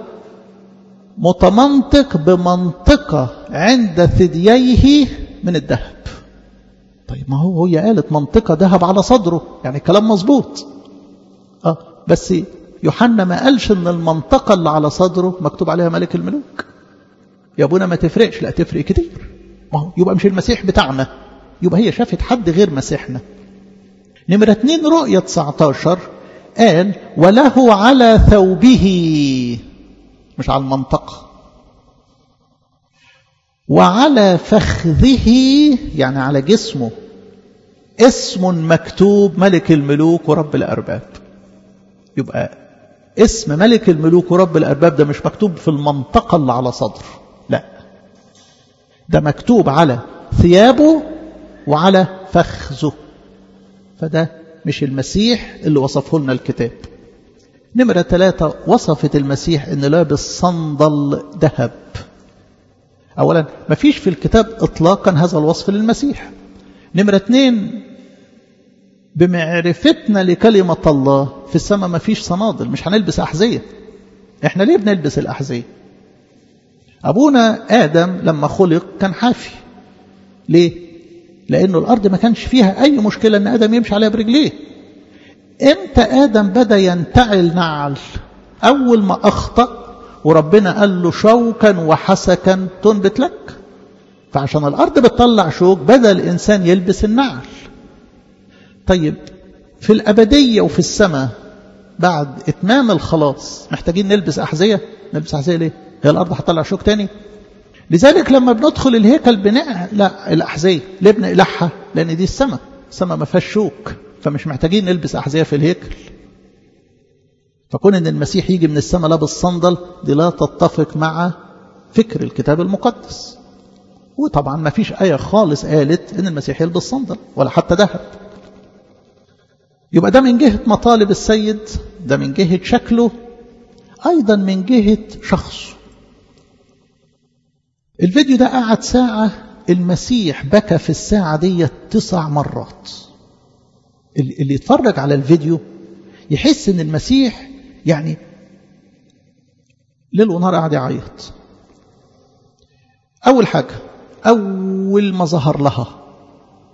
متمنطق بمنطقة عند ثدييه من الذهب طيب ما هو هي قالت منطقة ذهب على صدره يعني الكلام مظبوط اه بس يوحنا ما قالش ان المنطقة اللي على صدره مكتوب عليها ملك الملوك يا ابونا ما تفرقش لا تفرق كتير ما هو يبقى مش المسيح بتاعنا يبقى هي شافت حد غير مسيحنا نمرة اتنين رؤية 19 قال وله على ثوبه مش على المنطقة وعلى فخذه يعني على جسمه اسم مكتوب ملك الملوك ورب الأرباب يبقى اسم ملك الملوك ورب الأرباب ده مش مكتوب في المنطقة اللي على صدر لا ده مكتوب على ثيابه وعلى فخذه فده مش المسيح اللي وصفه لنا الكتاب نمرة ثلاثة وصفت المسيح أن لابس صندل ذهب أولا ما فيش في الكتاب إطلاقا هذا الوصف للمسيح نمرة اثنين بمعرفتنا لكلمة الله في السماء ما فيش صنادل مش هنلبس أحذية احنا ليه بنلبس الأحذية أبونا آدم لما خلق كان حافي ليه لأنه الأرض ما كانش فيها أي مشكلة أن آدم يمشي عليها برجليه امتى آدم بدأ ينتعل نعل أول ما أخطأ وربنا قال له شوكا وحسكا تنبت لك فعشان الأرض بتطلع شوك بدأ الإنسان يلبس النعل طيب في الأبدية وفي السماء بعد إتمام الخلاص محتاجين نلبس أحذية نلبس أحذية ليه هي الأرض هتطلع شوك تاني لذلك لما بندخل الهيكل بنقلع الأحذية ليه بنقلعها لأن دي السماء السماء ما فيهاش شوك فمش محتاجين نلبس أحذية في الهيكل فكون ان المسيح يجي من السماء لابس صندل دي لا تتفق مع فكر الكتاب المقدس وطبعا ما فيش آية خالص قالت ان المسيح يلبس صندل ولا حتى ذهب يبقى ده من جهة مطالب السيد ده من جهة شكله أيضا من جهة شخصه الفيديو ده قعد ساعة المسيح بكى في الساعة دي تسع مرات اللي يتفرج على الفيديو يحس ان المسيح يعني ليل ونهار قاعد يعيط اول حاجه اول ما ظهر لها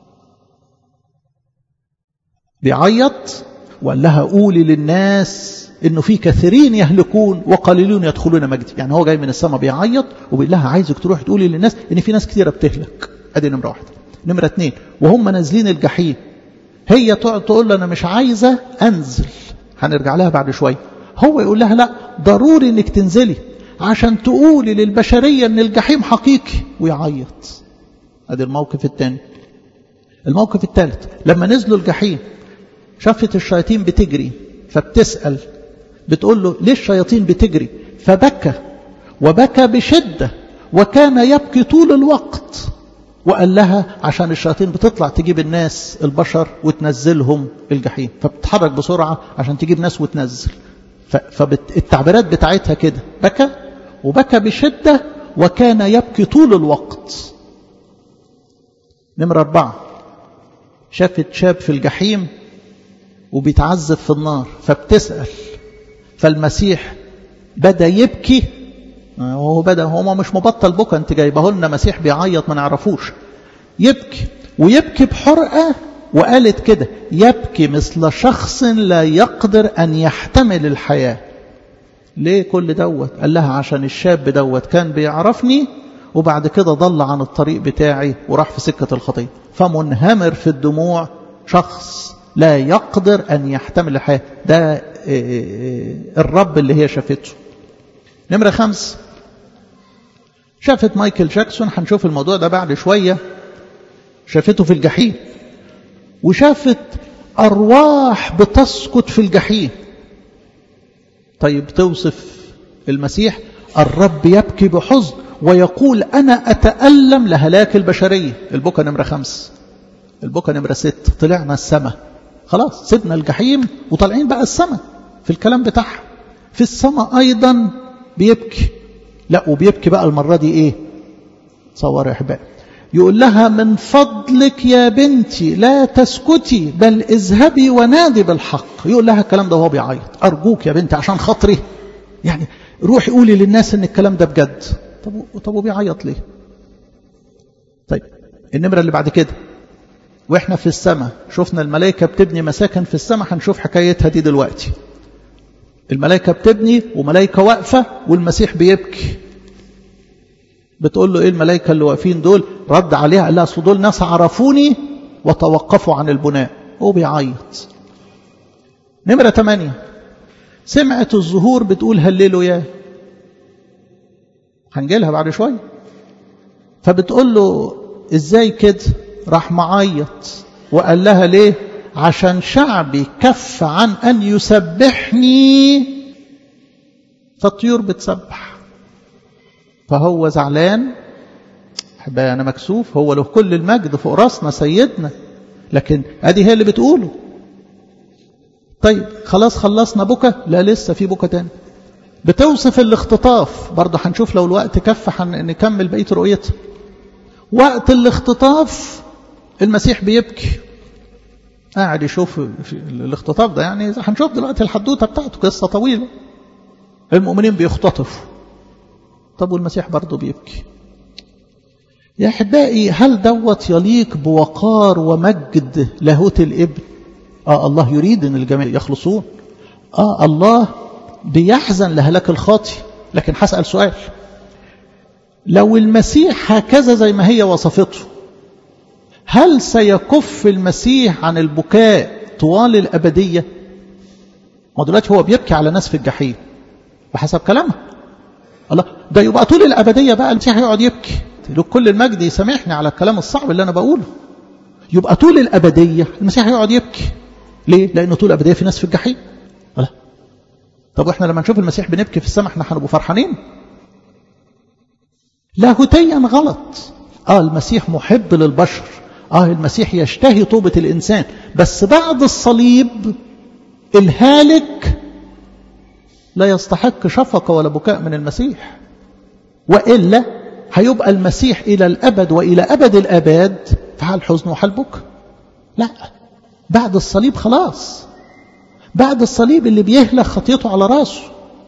بيعيط وقال لها قولي للناس انه في كثيرين يهلكون وقليلون يدخلون مجدي يعني هو جاي من السماء بيعيط وبيقول لها عايزك تروح تقولي للناس ان في ناس كثيره بتهلك ادي نمره واحده نمره اثنين وهم نازلين الجحيم هي تقعد تقول له انا مش عايزه انزل هنرجع لها بعد شويه هو يقول لها لا ضروري انك تنزلي عشان تقولي للبشريه ان الجحيم حقيقي ويعيط ادي الموقف الثاني الموقف الثالث لما نزلوا الجحيم شافت الشياطين بتجري فبتسأل بتقول له ليه الشياطين بتجري فبكى وبكى بشدة وكان يبكي طول الوقت وقال لها عشان الشياطين بتطلع تجيب الناس البشر وتنزلهم الجحيم فبتتحرك بسرعة عشان تجيب ناس وتنزل فالتعبيرات بتاعتها كده بكى وبكى بشدة وكان يبكي طول الوقت نمرة أربعة شافت شاب في الجحيم وبيتعذب في النار فبتسأل فالمسيح بدأ يبكي وهو بدأ هو مش مبطل بكى انت جايبه لنا مسيح بيعيط ما نعرفوش يبكي ويبكي بحرقة وقالت كده يبكي مثل شخص لا يقدر أن يحتمل الحياة ليه كل دوت قال لها عشان الشاب دوت كان بيعرفني وبعد كده ضل عن الطريق بتاعي وراح في سكة الخطية فمنهمر في الدموع شخص لا يقدر أن يحتمل الحياة ده الرب اللي هي شافته نمرة خمس شافت مايكل جاكسون هنشوف الموضوع ده بعد شوية شافته في الجحيم وشافت أرواح بتسقط في الجحيم طيب توصف المسيح الرب يبكي بحزن ويقول أنا أتألم لهلاك البشرية البكا نمرة خمس البكا نمرة ست طلعنا السماء خلاص سيبنا الجحيم وطالعين بقى السماء في الكلام بتاعها في السماء أيضا بيبكي لا وبيبكي بقى المرة دي إيه تصور يا أحبائي يقول لها من فضلك يا بنتي لا تسكتي بل اذهبي ونادي بالحق يقول لها الكلام ده وهو بيعيط أرجوك يا بنتي عشان خاطري يعني روحي قولي للناس ان الكلام ده بجد طب طب وبيعيط ليه طيب النمرة اللي بعد كده واحنا في السماء شفنا الملائكة بتبني مساكن في السماء هنشوف حكايتها دي دلوقتي الملائكة بتبني وملائكة واقفة والمسيح بيبكي بتقول له ايه الملائكة اللي واقفين دول رد عليها قال لها اصل دول ناس عرفوني وتوقفوا عن البناء هو بيعيط نمرة ثمانية سمعت الظهور بتقول هللوا يا هنجيلها بعد شوية فبتقول له ازاي كده راح معيط وقال لها ليه عشان شعبي كف عن أن يسبحني فالطيور بتسبح فهو زعلان أحبائي أنا مكسوف هو له كل المجد فوق راسنا سيدنا لكن أدي هي اللي بتقوله طيب خلاص خلصنا بكى لا لسه في بكى تاني بتوصف الاختطاف برضه هنشوف لو الوقت كف نكمل بقية رؤيتها وقت الاختطاف المسيح بيبكي قاعد يشوف الاختطاف ده يعني هنشوف دلوقتي الحدوته بتاعته قصه طويله المؤمنين بيختطفوا طب والمسيح برضه بيبكي يا احبائي هل دوت يليق بوقار ومجد لاهوت الابن اه الله يريد ان الجميع يخلصون اه الله بيحزن لهلاك الخاطي لكن هسال سؤال لو المسيح هكذا زي ما هي وصفته هل سيكف المسيح عن البكاء طوال الأبدية ما دلوقتي هو بيبكي على ناس في الجحيم بحسب كلامها الله ده يبقى طول الأبدية بقى المسيح يقعد يبكي له كل المجد يسامحني على الكلام الصعب اللي أنا بقوله يبقى طول الأبدية المسيح يقعد يبكي ليه؟ لأنه طول الأبدية في ناس في الجحيم الله طب واحنا لما نشوف المسيح بنبكي في السماء احنا هنبقى فرحانين لاهوتيا غلط اه المسيح محب للبشر اه المسيح يشتهي توبة الإنسان بس بعد الصليب الهالك لا يستحق شفقة ولا بكاء من المسيح وإلا هيبقى المسيح إلى الأبد وإلى أبد الأباد في حال حزن وحال بكاء لا بعد الصليب خلاص بعد الصليب اللي بيهلك خطيته على راسه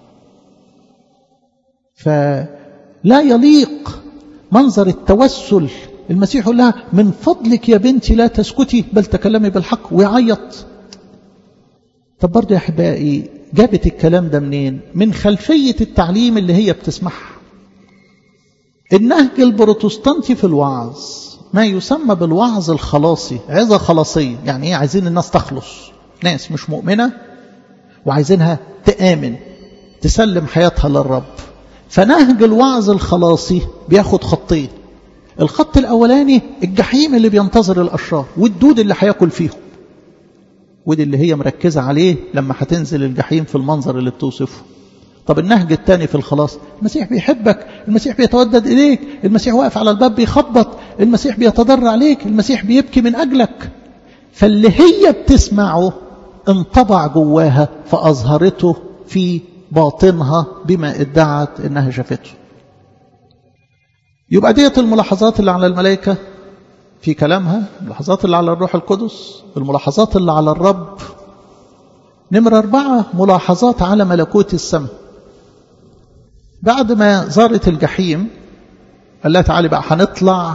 فلا يليق منظر التوسل المسيح يقول لها من فضلك يا بنتي لا تسكتي بل تكلمي بالحق ويعيط طب برضه يا احبائي جابت الكلام ده منين من خلفية التعليم اللي هي بتسمعها النهج البروتستانتي في الوعظ ما يسمى بالوعظ الخلاصي عظة خلاصية يعني ايه عايزين الناس تخلص ناس مش مؤمنة وعايزينها تآمن تسلم حياتها للرب فنهج الوعظ الخلاصي بياخد خطين الخط الأولاني الجحيم اللي بينتظر الأشرار والدود اللي هياكل فيهم ودي اللي هي مركزة عليه لما هتنزل الجحيم في المنظر اللي بتوصفه طب النهج الثاني في الخلاص المسيح بيحبك المسيح بيتودد إليك المسيح واقف على الباب بيخبط المسيح بيتضرع عليك المسيح بيبكي من أجلك فاللي هي بتسمعه انطبع جواها فأظهرته في باطنها بما ادعت انها شافته يبقى ديت الملاحظات اللي على الملائكة في كلامها الملاحظات اللي على الروح القدس الملاحظات اللي على الرب نمرة أربعة ملاحظات على ملكوت السماء بعد ما زارت الجحيم قال لها تعالي بقى هنطلع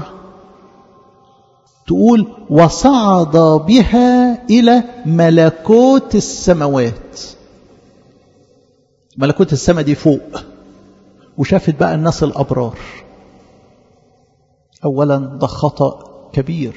تقول وصعد بها إلى ملكوت السماوات ملكوت السماء دي فوق وشافت بقى الناس الأبرار أولا ده خطأ كبير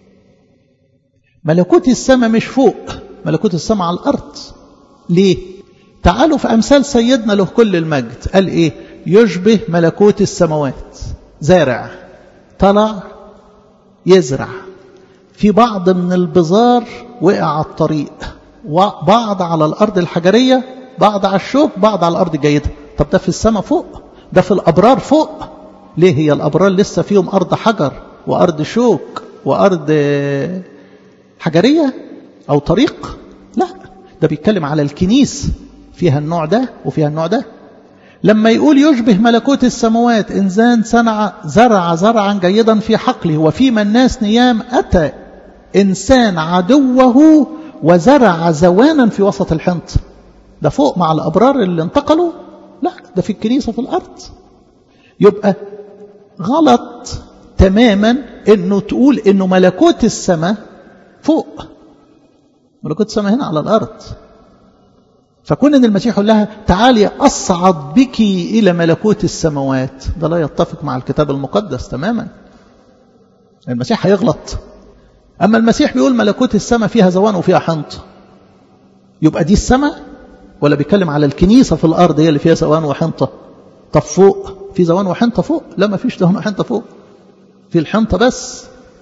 ملكوت السماء مش فوق ملكوت السماء على الأرض ليه تعالوا في أمثال سيدنا له كل المجد قال إيه يشبه ملكوت السماوات زارع طلع يزرع في بعض من البزار وقع على الطريق وبعض على الأرض الحجرية بعض على الشوك بعض على الأرض الجيدة طب ده في السماء فوق ده في الأبرار فوق ليه هي الأبرار لسه فيهم أرض حجر وأرض شوك وأرض حجرية أو طريق لا ده بيتكلم على الكنيسة فيها النوع ده وفيها النوع ده لما يقول يشبه ملكوت السماوات إنسان صنع زرع زرعا جيدا في حقله وفيما الناس نيام أتى إنسان عدوه وزرع زوانا في وسط الحنط ده فوق مع الأبرار اللي انتقلوا لا ده في الكنيسة في الأرض يبقى غلط تماما انه تقول انه ملكوت السماء فوق ملكوت السماء هنا على الأرض فكون ان المسيح يقول لها تعالي أصعد بك إلى ملكوت السماوات ده لا يتفق مع الكتاب المقدس تماما المسيح هيغلط أما المسيح بيقول ملكوت السماء فيها زوان وفيها حنط يبقى دي السماء ولا بيتكلم على الكنيسة في الأرض هي اللي فيها زوان وحنطة طب فوق في زوان وحنطة فوق لا ما فيش زوان وحنطة فوق في الحنطة بس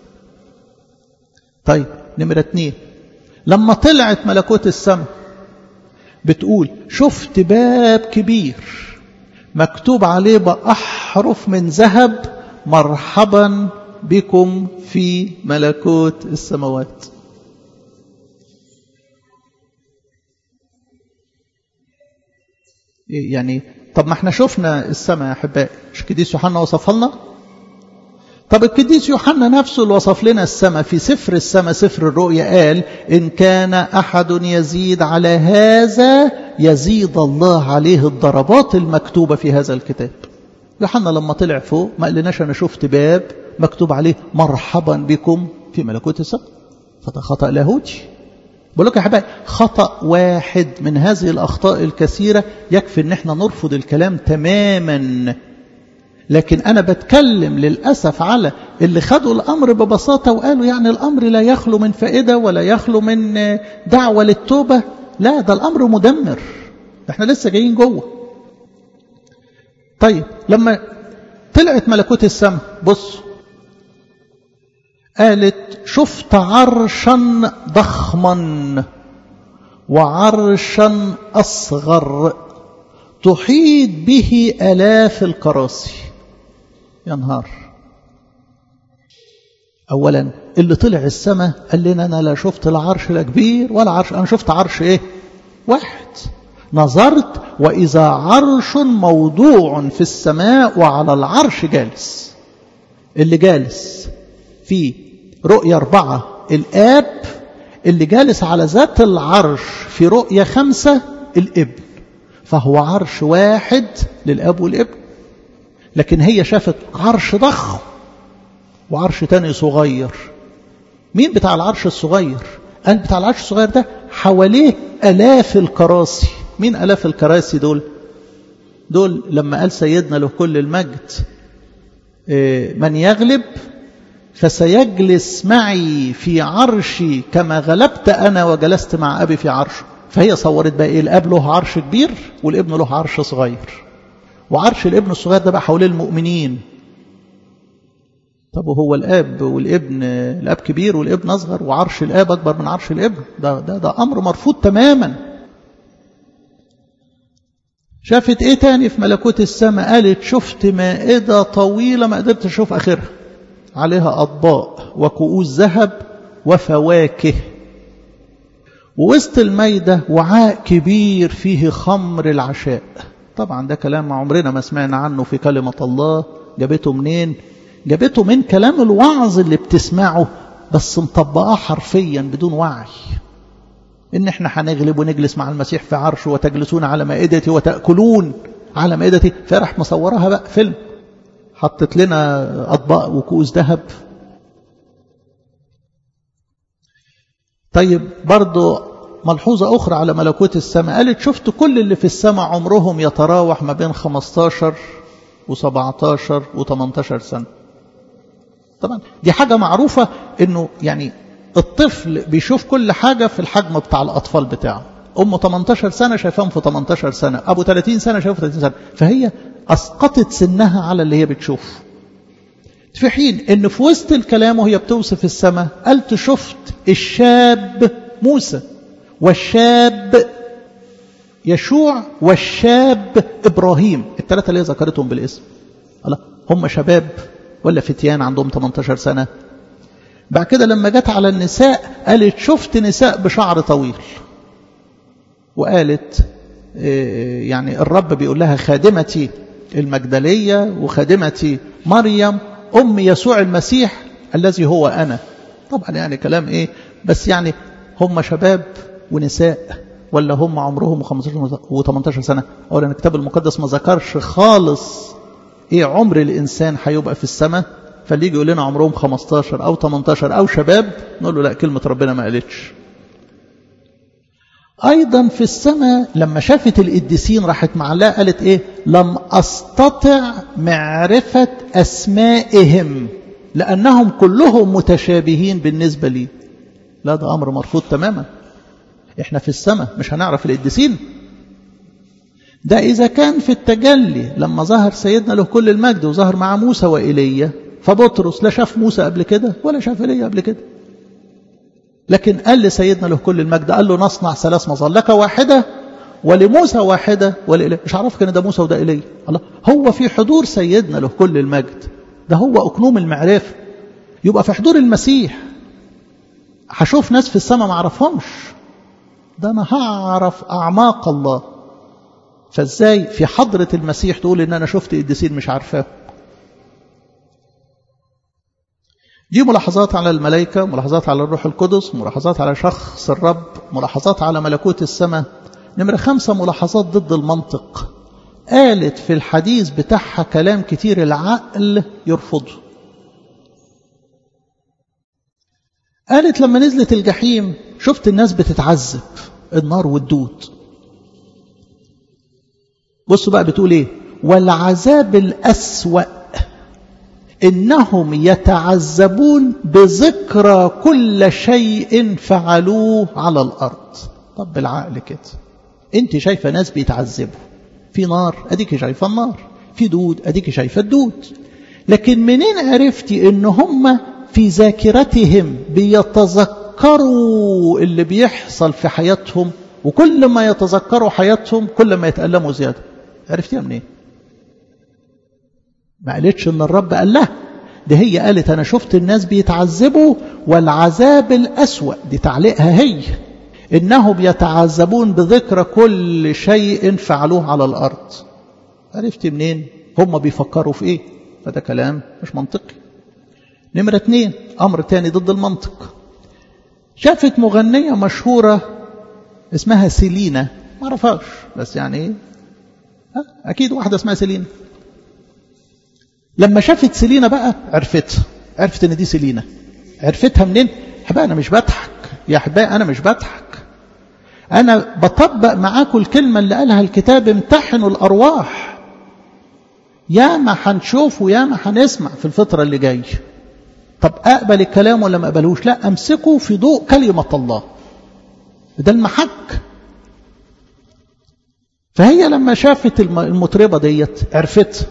طيب نمرة اتنين لما طلعت ملكوت السماء بتقول شفت باب كبير مكتوب عليه بأحرف من ذهب مرحبا بكم في ملكوت السماوات يعني طب ما احنا شفنا السماء يا احبائي مش القديس يوحنا وصفها لنا طب القديس يوحنا نفسه اللي وصف لنا السماء في سفر السماء سفر الرؤيا قال إن كان أحد يزيد على هذا يزيد الله عليه الضربات المكتوبة في هذا الكتاب يوحنا لما طلع فوق ما قالناش أنا شفت باب مكتوب عليه مرحبا بكم في ملكوت السماء فده خطأ لاهوتي بقول لكم يا حبايبي خطأ واحد من هذه الأخطاء الكثيرة يكفي ان احنا نرفض الكلام تماما لكن أنا بتكلم للأسف على اللي خدوا الأمر ببساطة وقالوا يعني الأمر لا يخلو من فائدة ولا يخلو من دعوة للتوبة لا ده الأمر مدمر احنا لسه جايين جوه طيب لما طلعت ملكوت السماء بص قالت شفت عرشا ضخما وعرشا أصغر تحيط به آلاف الكراسي يا نهار أولا اللي طلع السماء قال لنا أنا لا شفت العرش لا كبير ولا عرش أنا شفت عرش إيه واحد نظرت وإذا عرش موضوع في السماء وعلى العرش جالس اللي جالس في رؤية أربعة الآب اللي جالس على ذات العرش في رؤية خمسة الابن فهو عرش واحد للأب والابن لكن هي شافت عرش ضخم وعرش تاني صغير مين بتاع العرش الصغير قال بتاع العرش الصغير ده حواليه ألاف الكراسي مين ألاف الكراسي دول دول لما قال سيدنا له كل المجد من يغلب فسيجلس معي في عرشي كما غلبت أنا وجلست مع أبي في عرشه فهي صورت بقى إيه الأب له عرش كبير والابن له عرش صغير وعرش الابن الصغير ده بقى حوالين المؤمنين طب وهو الاب والابن الاب كبير والابن اصغر وعرش الاب اكبر من عرش الابن ده ده ده امر مرفوض تماما شافت ايه تاني في ملكوت السماء قالت شفت مائده طويله ما قدرت اشوف اخرها عليها اطباق وكؤوس ذهب وفواكه ووسط المايده وعاء كبير فيه خمر العشاء طبعا ده كلام عمرنا ما سمعنا عنه في كلمه الله جابته منين جابته من كلام الوعظ اللي بتسمعه بس مطبقاه حرفيا بدون وعي ان احنا هنغلب ونجلس مع المسيح في عرشه وتجلسون على مائدتي وتاكلون على مائدتي فرح مصورها بقى فيلم حطت لنا اطباق وكؤوس ذهب طيب برضو ملحوظة أخرى على ملكوت السماء قالت شفت كل اللي في السماء عمرهم يتراوح ما بين 15 و17 و18 سنة طبعا دي حاجة معروفة انه يعني الطفل بيشوف كل حاجة في الحجم بتاع الأطفال بتاعه أمه 18 سنة شايفاهم في 18 سنة أبو 30 سنة شايفه في 30 سنة فهي أسقطت سنها على اللي هي بتشوفه في حين ان في وسط الكلام وهي بتوصف السماء قالت شفت الشاب موسى والشاب يشوع والشاب ابراهيم الثلاثه اللي هي ذكرتهم بالاسم الله هم شباب ولا فتيان عندهم 18 سنه بعد كده لما جت على النساء قالت شفت نساء بشعر طويل وقالت يعني الرب بيقول لها خادمتي المجدليه وخادمتي مريم ام يسوع المسيح الذي هو انا طبعا يعني كلام ايه بس يعني هم شباب ونساء ولا هم عمرهم 15 و18 سنه اولا الكتاب المقدس ما ذكرش خالص ايه عمر الانسان هيبقى في السماء فاللي يجي يقول لنا عمرهم 15 او 18 او شباب نقول له لا كلمه ربنا ما قالتش ايضا في السماء لما شافت القديسين راحت معلقه قالت ايه لم استطع معرفه اسمائهم لانهم كلهم متشابهين بالنسبه لي لا ده امر مرفوض تماما احنا في السماء مش هنعرف القديسين ده إذا كان في التجلي لما ظهر سيدنا له كل المجد وظهر مع موسى وإيليا فبطرس لا شاف موسى قبل كده ولا شاف إيليا قبل كده لكن قال لسيدنا له كل المجد قال له نصنع ثلاث مظلك واحدة ولموسى واحدة ولإيليا مش عرفك ان ده موسى وده إيليا الله هو في حضور سيدنا له كل المجد ده هو أكنوم المعرفة يبقى في حضور المسيح هشوف ناس في السماء ما اعرفهمش ده انا هعرف اعماق الله فازاي في حضرة المسيح تقول ان انا شفت قديسين مش عارفاه دي ملاحظات على الملائكة ملاحظات على الروح القدس ملاحظات على شخص الرب ملاحظات على ملكوت السماء نمرة خمسة ملاحظات ضد المنطق قالت في الحديث بتاعها كلام كتير العقل يرفضه قالت لما نزلت الجحيم شفت الناس بتتعذب النار والدود بصوا بقى بتقول ايه والعذاب الأسوأ إنهم يتعذبون بذكرى كل شيء فعلوه على الأرض طب بالعقل كده انت شايفة ناس بيتعذبوا في نار اديك شايفة النار في دود اديك شايفة الدود لكن منين عرفتي ان هم في ذاكرتهم بيتذكروا اللي بيحصل في حياتهم وكل ما يتذكروا حياتهم كل ما يتألموا زيادة عرفتيها منين ما قالتش ان الرب قال لها ده هي قالت انا شفت الناس بيتعذبوا والعذاب الأسوأ دي تعليقها هي انهم يتعذبون بذكر كل شيء فعلوه على الارض عرفت منين هم بيفكروا في ايه فده كلام مش منطقي نمرة اتنين امر تاني ضد المنطق شافت مغنية مشهورة اسمها سيلينا ما عرفهاش بس يعني ايه اكيد واحدة اسمها سيلينا لما شافت سيلينا بقى عرفتها عرفت ان دي سيلينا عرفتها منين حبايبي انا مش بضحك يا حبايبي انا مش بضحك أنا بطبق معاكم الكلمة اللي قالها الكتاب امتحنوا الأرواح يا ما هنشوف ويا ما هنسمع في الفترة اللي جاية طب أقبل الكلام ولا ما أقبلوش لا أمسكه في ضوء كلمة الله ده المحك فهي لما شافت المطربة ديت عرفت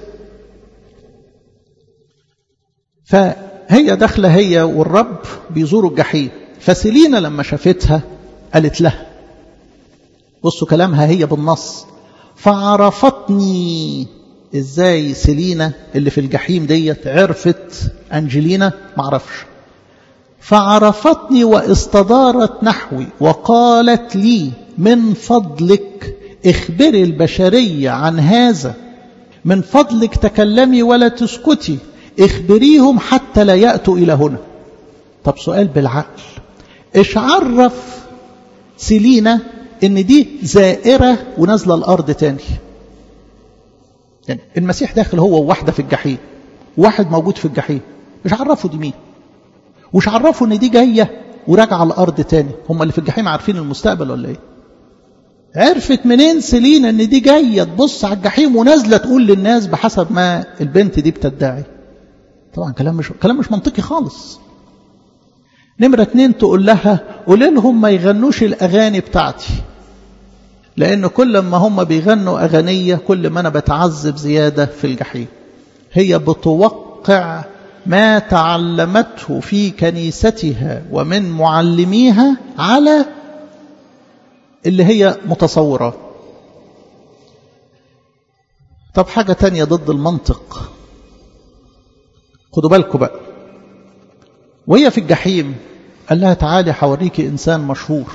فهي داخلة هي والرب بيزوروا الجحيم فسيلينا لما شافتها قالت لها بصوا كلامها هي بالنص فعرفتني ازاي سيلينا اللي في الجحيم ديت عرفت انجلينا معرفش فعرفتني واستدارت نحوي وقالت لي من فضلك اخبري البشرية عن هذا من فضلك تكلمي ولا تسكتي اخبريهم حتى لا يأتوا إلى هنا طب سؤال بالعقل ايش عرف سيلينا ان دي زائرة ونازلة الأرض تاني يعني المسيح داخل هو وواحدة في الجحيم واحد موجود في الجحيم مش عرفوا دي مين وش عرفوا ان دي جاية وراجعة الأرض تاني هم اللي في الجحيم عارفين المستقبل ولا ايه عرفت منين سيلينا ان دي جاية تبص على الجحيم ونازلة تقول للناس بحسب ما البنت دي بتدعي طبعا كلام مش كلام مش منطقي خالص نمرة اتنين تقول لها قولي لهم ما يغنوش الأغاني بتاعتي لأن كل ما هم بيغنوا أغنية كل ما أنا بتعذب زيادة في الجحيم هي بتوقع ما تعلمته في كنيستها ومن معلميها على اللي هي متصورة طب حاجة تانية ضد المنطق خدوا بالكم بقى وهي في الجحيم قال لها تعالي حوريكي إنسان مشهور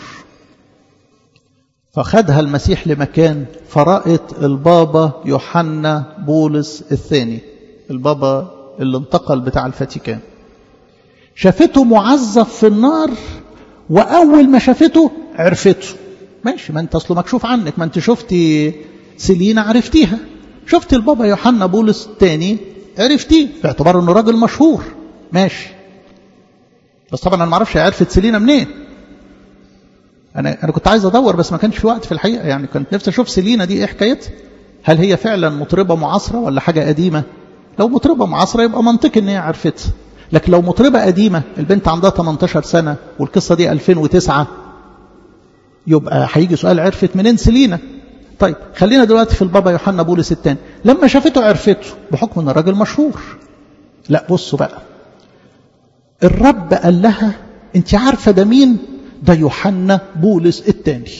فخدها المسيح لمكان فرأت البابا يوحنا بولس الثاني البابا اللي انتقل بتاع الفاتيكان شافته معذب في النار وأول ما شافته عرفته ماشي ما انت اصله مكشوف عنك ما انت شفتي سيلينا عرفتيها شفت البابا يوحنا بولس الثاني عرفتيه باعتبار انه راجل مشهور ماشي بس طبعا انا ما اعرفش عرفت سيلينا منين انا انا كنت عايز ادور بس ما كانش في وقت في الحقيقه يعني كنت نفسي اشوف سيلينا دي ايه حكايتها هل هي فعلا مطربه معاصره ولا حاجه قديمه لو مطربه معاصره يبقى منطقي ان هي عرفتها لكن لو مطربه قديمه البنت عندها 18 سنه والقصه دي 2009 يبقى هيجي سؤال عرفت منين سيلينا طيب خلينا دلوقتي في البابا يوحنا بولس الثاني لما شافته عرفته بحكم ان الراجل مشهور لا بصوا بقى الرب قال لها انت عارفه ده مين ده يوحنا بولس الثاني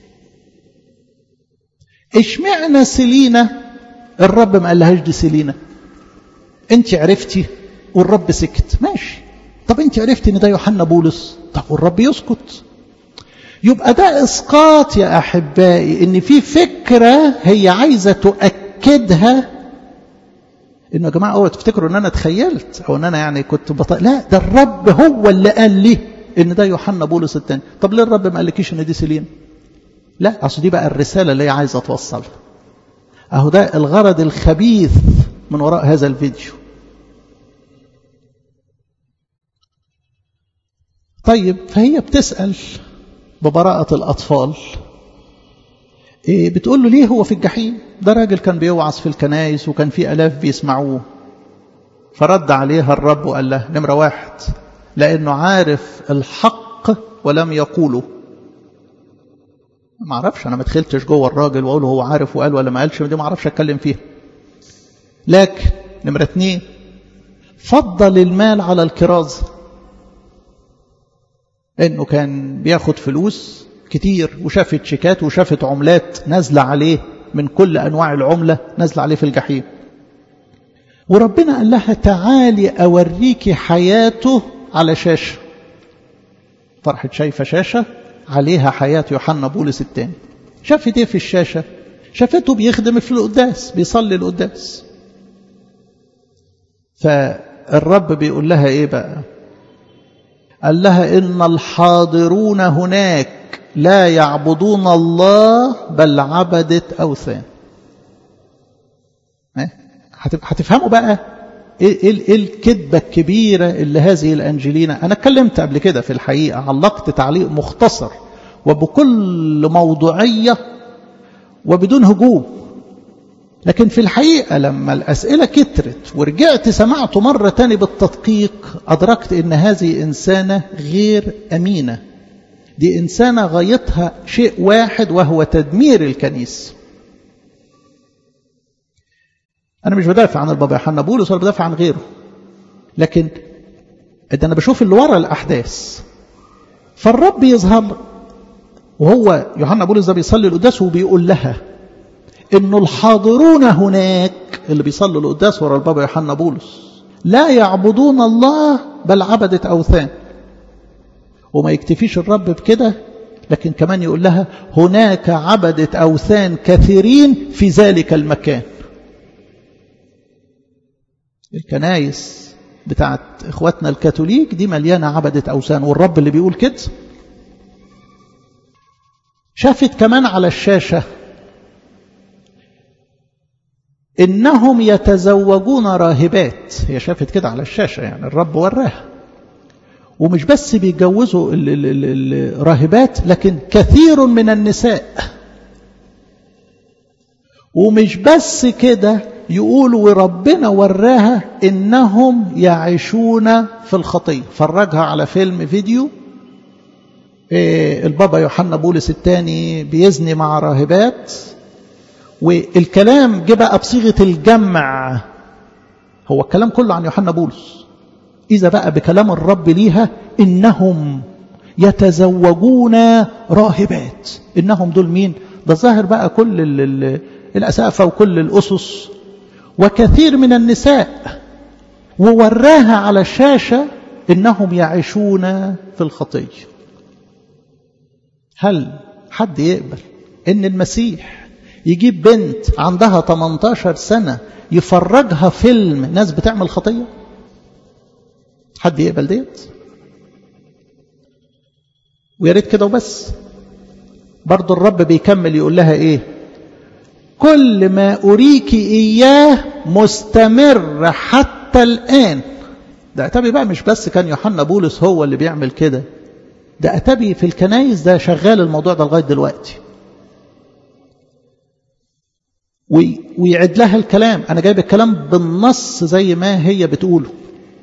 اشمعنى سيلينا الرب ما قالهاش دي سيلينا انت عرفتي والرب سكت ماشي طب انت عرفتي ان ده يوحنا بولس طب والرب يسكت يبقى ده اسقاط يا احبائي ان في فكره هي عايزه تؤكدها انه يا جماعه اوعوا تفتكروا ان انا تخيلت او ان انا يعني كنت بط... لا ده الرب هو اللي قال لي ان ده يوحنا بولس الثاني طب ليه الرب ما قالكيش ان دي سيلين لا اصل دي بقى الرساله اللي هي عايزه توصلها اهو ده الغرض الخبيث من وراء هذا الفيديو طيب فهي بتسال ببراءة الأطفال إيه بتقول له ليه هو في الجحيم ده راجل كان بيوعظ في الكنايس وكان في ألاف بيسمعوه فرد عليها الرب وقال له نمرة واحد لأنه عارف الحق ولم يقوله ما اعرفش انا ما دخلتش جوه الراجل واقول هو عارف وقال ولا ما قالش دي ما اعرفش اتكلم فيها لكن نمره اثنين فضل المال على الكرازه انه كان بياخد فلوس كتير وشافت شيكات وشافت عملات نازله عليه من كل انواع العمله نازله عليه في الجحيم وربنا قال لها تعالي اوريكي حياته على شاشه فرحت شايفه شاشه عليها حياه يوحنا بولس الثاني شافت ايه في الشاشه شافته بيخدم في القداس بيصلي القداس فالرب بيقول لها ايه بقى قال لها إن الحاضرون هناك لا يعبدون الله بل عبدت أوثان هتفهموا بقى ايه الكذبة الكبيرة اللي هذه الأنجلينا أنا اتكلمت قبل كده في الحقيقة علقت تعليق مختصر وبكل موضوعية وبدون هجوم لكن في الحقيقة لما الأسئلة كترت ورجعت سمعته مرة تاني بالتدقيق أدركت أن هذه إنسانة غير أمينة دي إنسانة غايتها شيء واحد وهو تدمير الكنيسة أنا مش بدافع عن البابا يوحنا بولس ولا بدافع عن غيره لكن ده أنا بشوف اللي ورا الأحداث فالرب يظهر وهو يوحنا بولس ده بيصلي القداس وبيقول لها إنه الحاضرون هناك اللي بيصلوا القداس ورا البابا يوحنا بولس لا يعبدون الله بل عبدة أوثان وما يكتفيش الرب بكده لكن كمان يقول لها هناك عبدة أوثان كثيرين في ذلك المكان الكنايس بتاعت اخواتنا الكاثوليك دي مليانة عبدة أوثان والرب اللي بيقول كده شافت كمان على الشاشة إنهم يتزوجون راهبات هي شافت كده على الشاشة يعني الرب وراها ومش بس بيتجوزوا الراهبات لكن كثير من النساء ومش بس كده يقولوا وربنا وراها إنهم يعيشون في الخطية فرجها على فيلم فيديو البابا يوحنا بولس الثاني بيزني مع راهبات والكلام جه بقى بصيغه الجمع هو الكلام كله عن يوحنا بولس اذا بقى بكلام الرب ليها انهم يتزوجون راهبات انهم دول مين ده ظاهر بقى كل الاسافه وكل الاسس وكثير من النساء ووراها على الشاشه انهم يعيشون في الخطيه هل حد يقبل ان المسيح يجيب بنت عندها 18 سنة يفرجها فيلم ناس بتعمل خطية حد يقبل ديت ويا ريت كده وبس برضو الرب بيكمل يقول لها ايه كل ما أريك إياه مستمر حتى الآن ده أتبي بقى مش بس كان يوحنا بولس هو اللي بيعمل كده ده أتبي في الكنايس ده شغال الموضوع ده لغاية دلوقتي ويعد لها الكلام أنا جايب الكلام بالنص زي ما هي بتقوله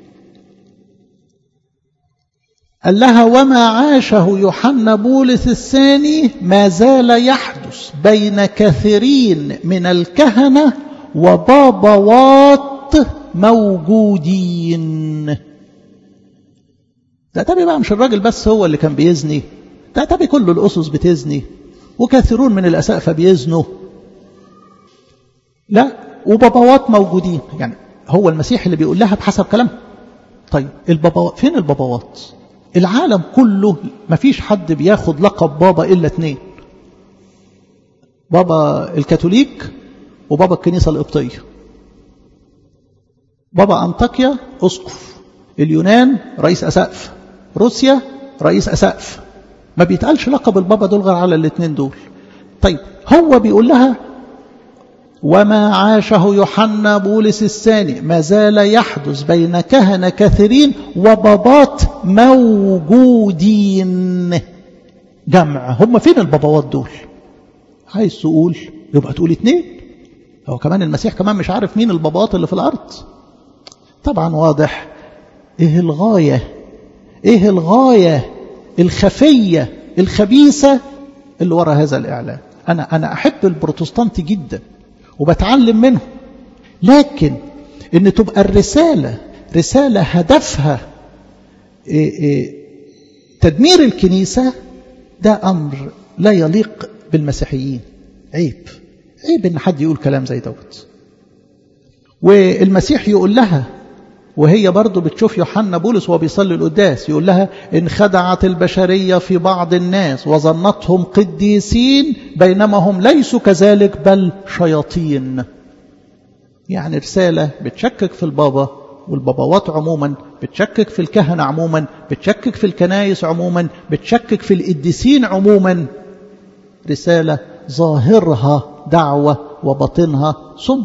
قال لها وما عاشه يوحنا بولس الثاني ما زال يحدث بين كثيرين من الكهنة وبابوات موجودين ده تبي بقى مش الراجل بس هو اللي كان بيزني ده تبي كل الأسس بتزني وكثيرون من الأسقفة بيزنوا لا وبابوات موجودين يعني هو المسيح اللي بيقول لها بحسب كلامه طيب البابوات فين البابوات العالم كله ما فيش حد بياخد لقب بابا إلا اتنين بابا الكاثوليك وبابا الكنيسة القبطية بابا أنطاكيا أسقف اليونان رئيس أسقف روسيا رئيس أسقف ما بيتقالش لقب البابا دول غير على الاثنين دول طيب هو بيقول لها وما عاشه يوحنا بولس الثاني ما زال يحدث بين كهنة كثيرين وبابات موجودين جمع هم فين البابوات دول عايز تقول يبقى تقول اتنين هو كمان المسيح كمان مش عارف مين البابوات اللي في الأرض طبعا واضح ايه الغاية ايه الغاية الخفية الخبيثة اللي وراء هذا الإعلان أنا, أنا أحب البروتستانت جدا وبتعلم منه لكن ان تبقى الرسالة رسالة هدفها إيه إيه تدمير الكنيسة ده أمر لا يليق بالمسيحيين عيب عيب ان حد يقول كلام زي دوت والمسيح يقول لها وهي برضه بتشوف يوحنا بولس وهو بيصلي القداس يقول لها إن خدعت البشرية في بعض الناس وظنتهم قديسين بينما هم ليسوا كذلك بل شياطين يعني رسالة بتشكك في البابا والباباوات عموما بتشكك في الكهنة عموما بتشكك في الكنايس عموما بتشكك في القديسين عموما رسالة ظاهرها دعوة وباطنها صم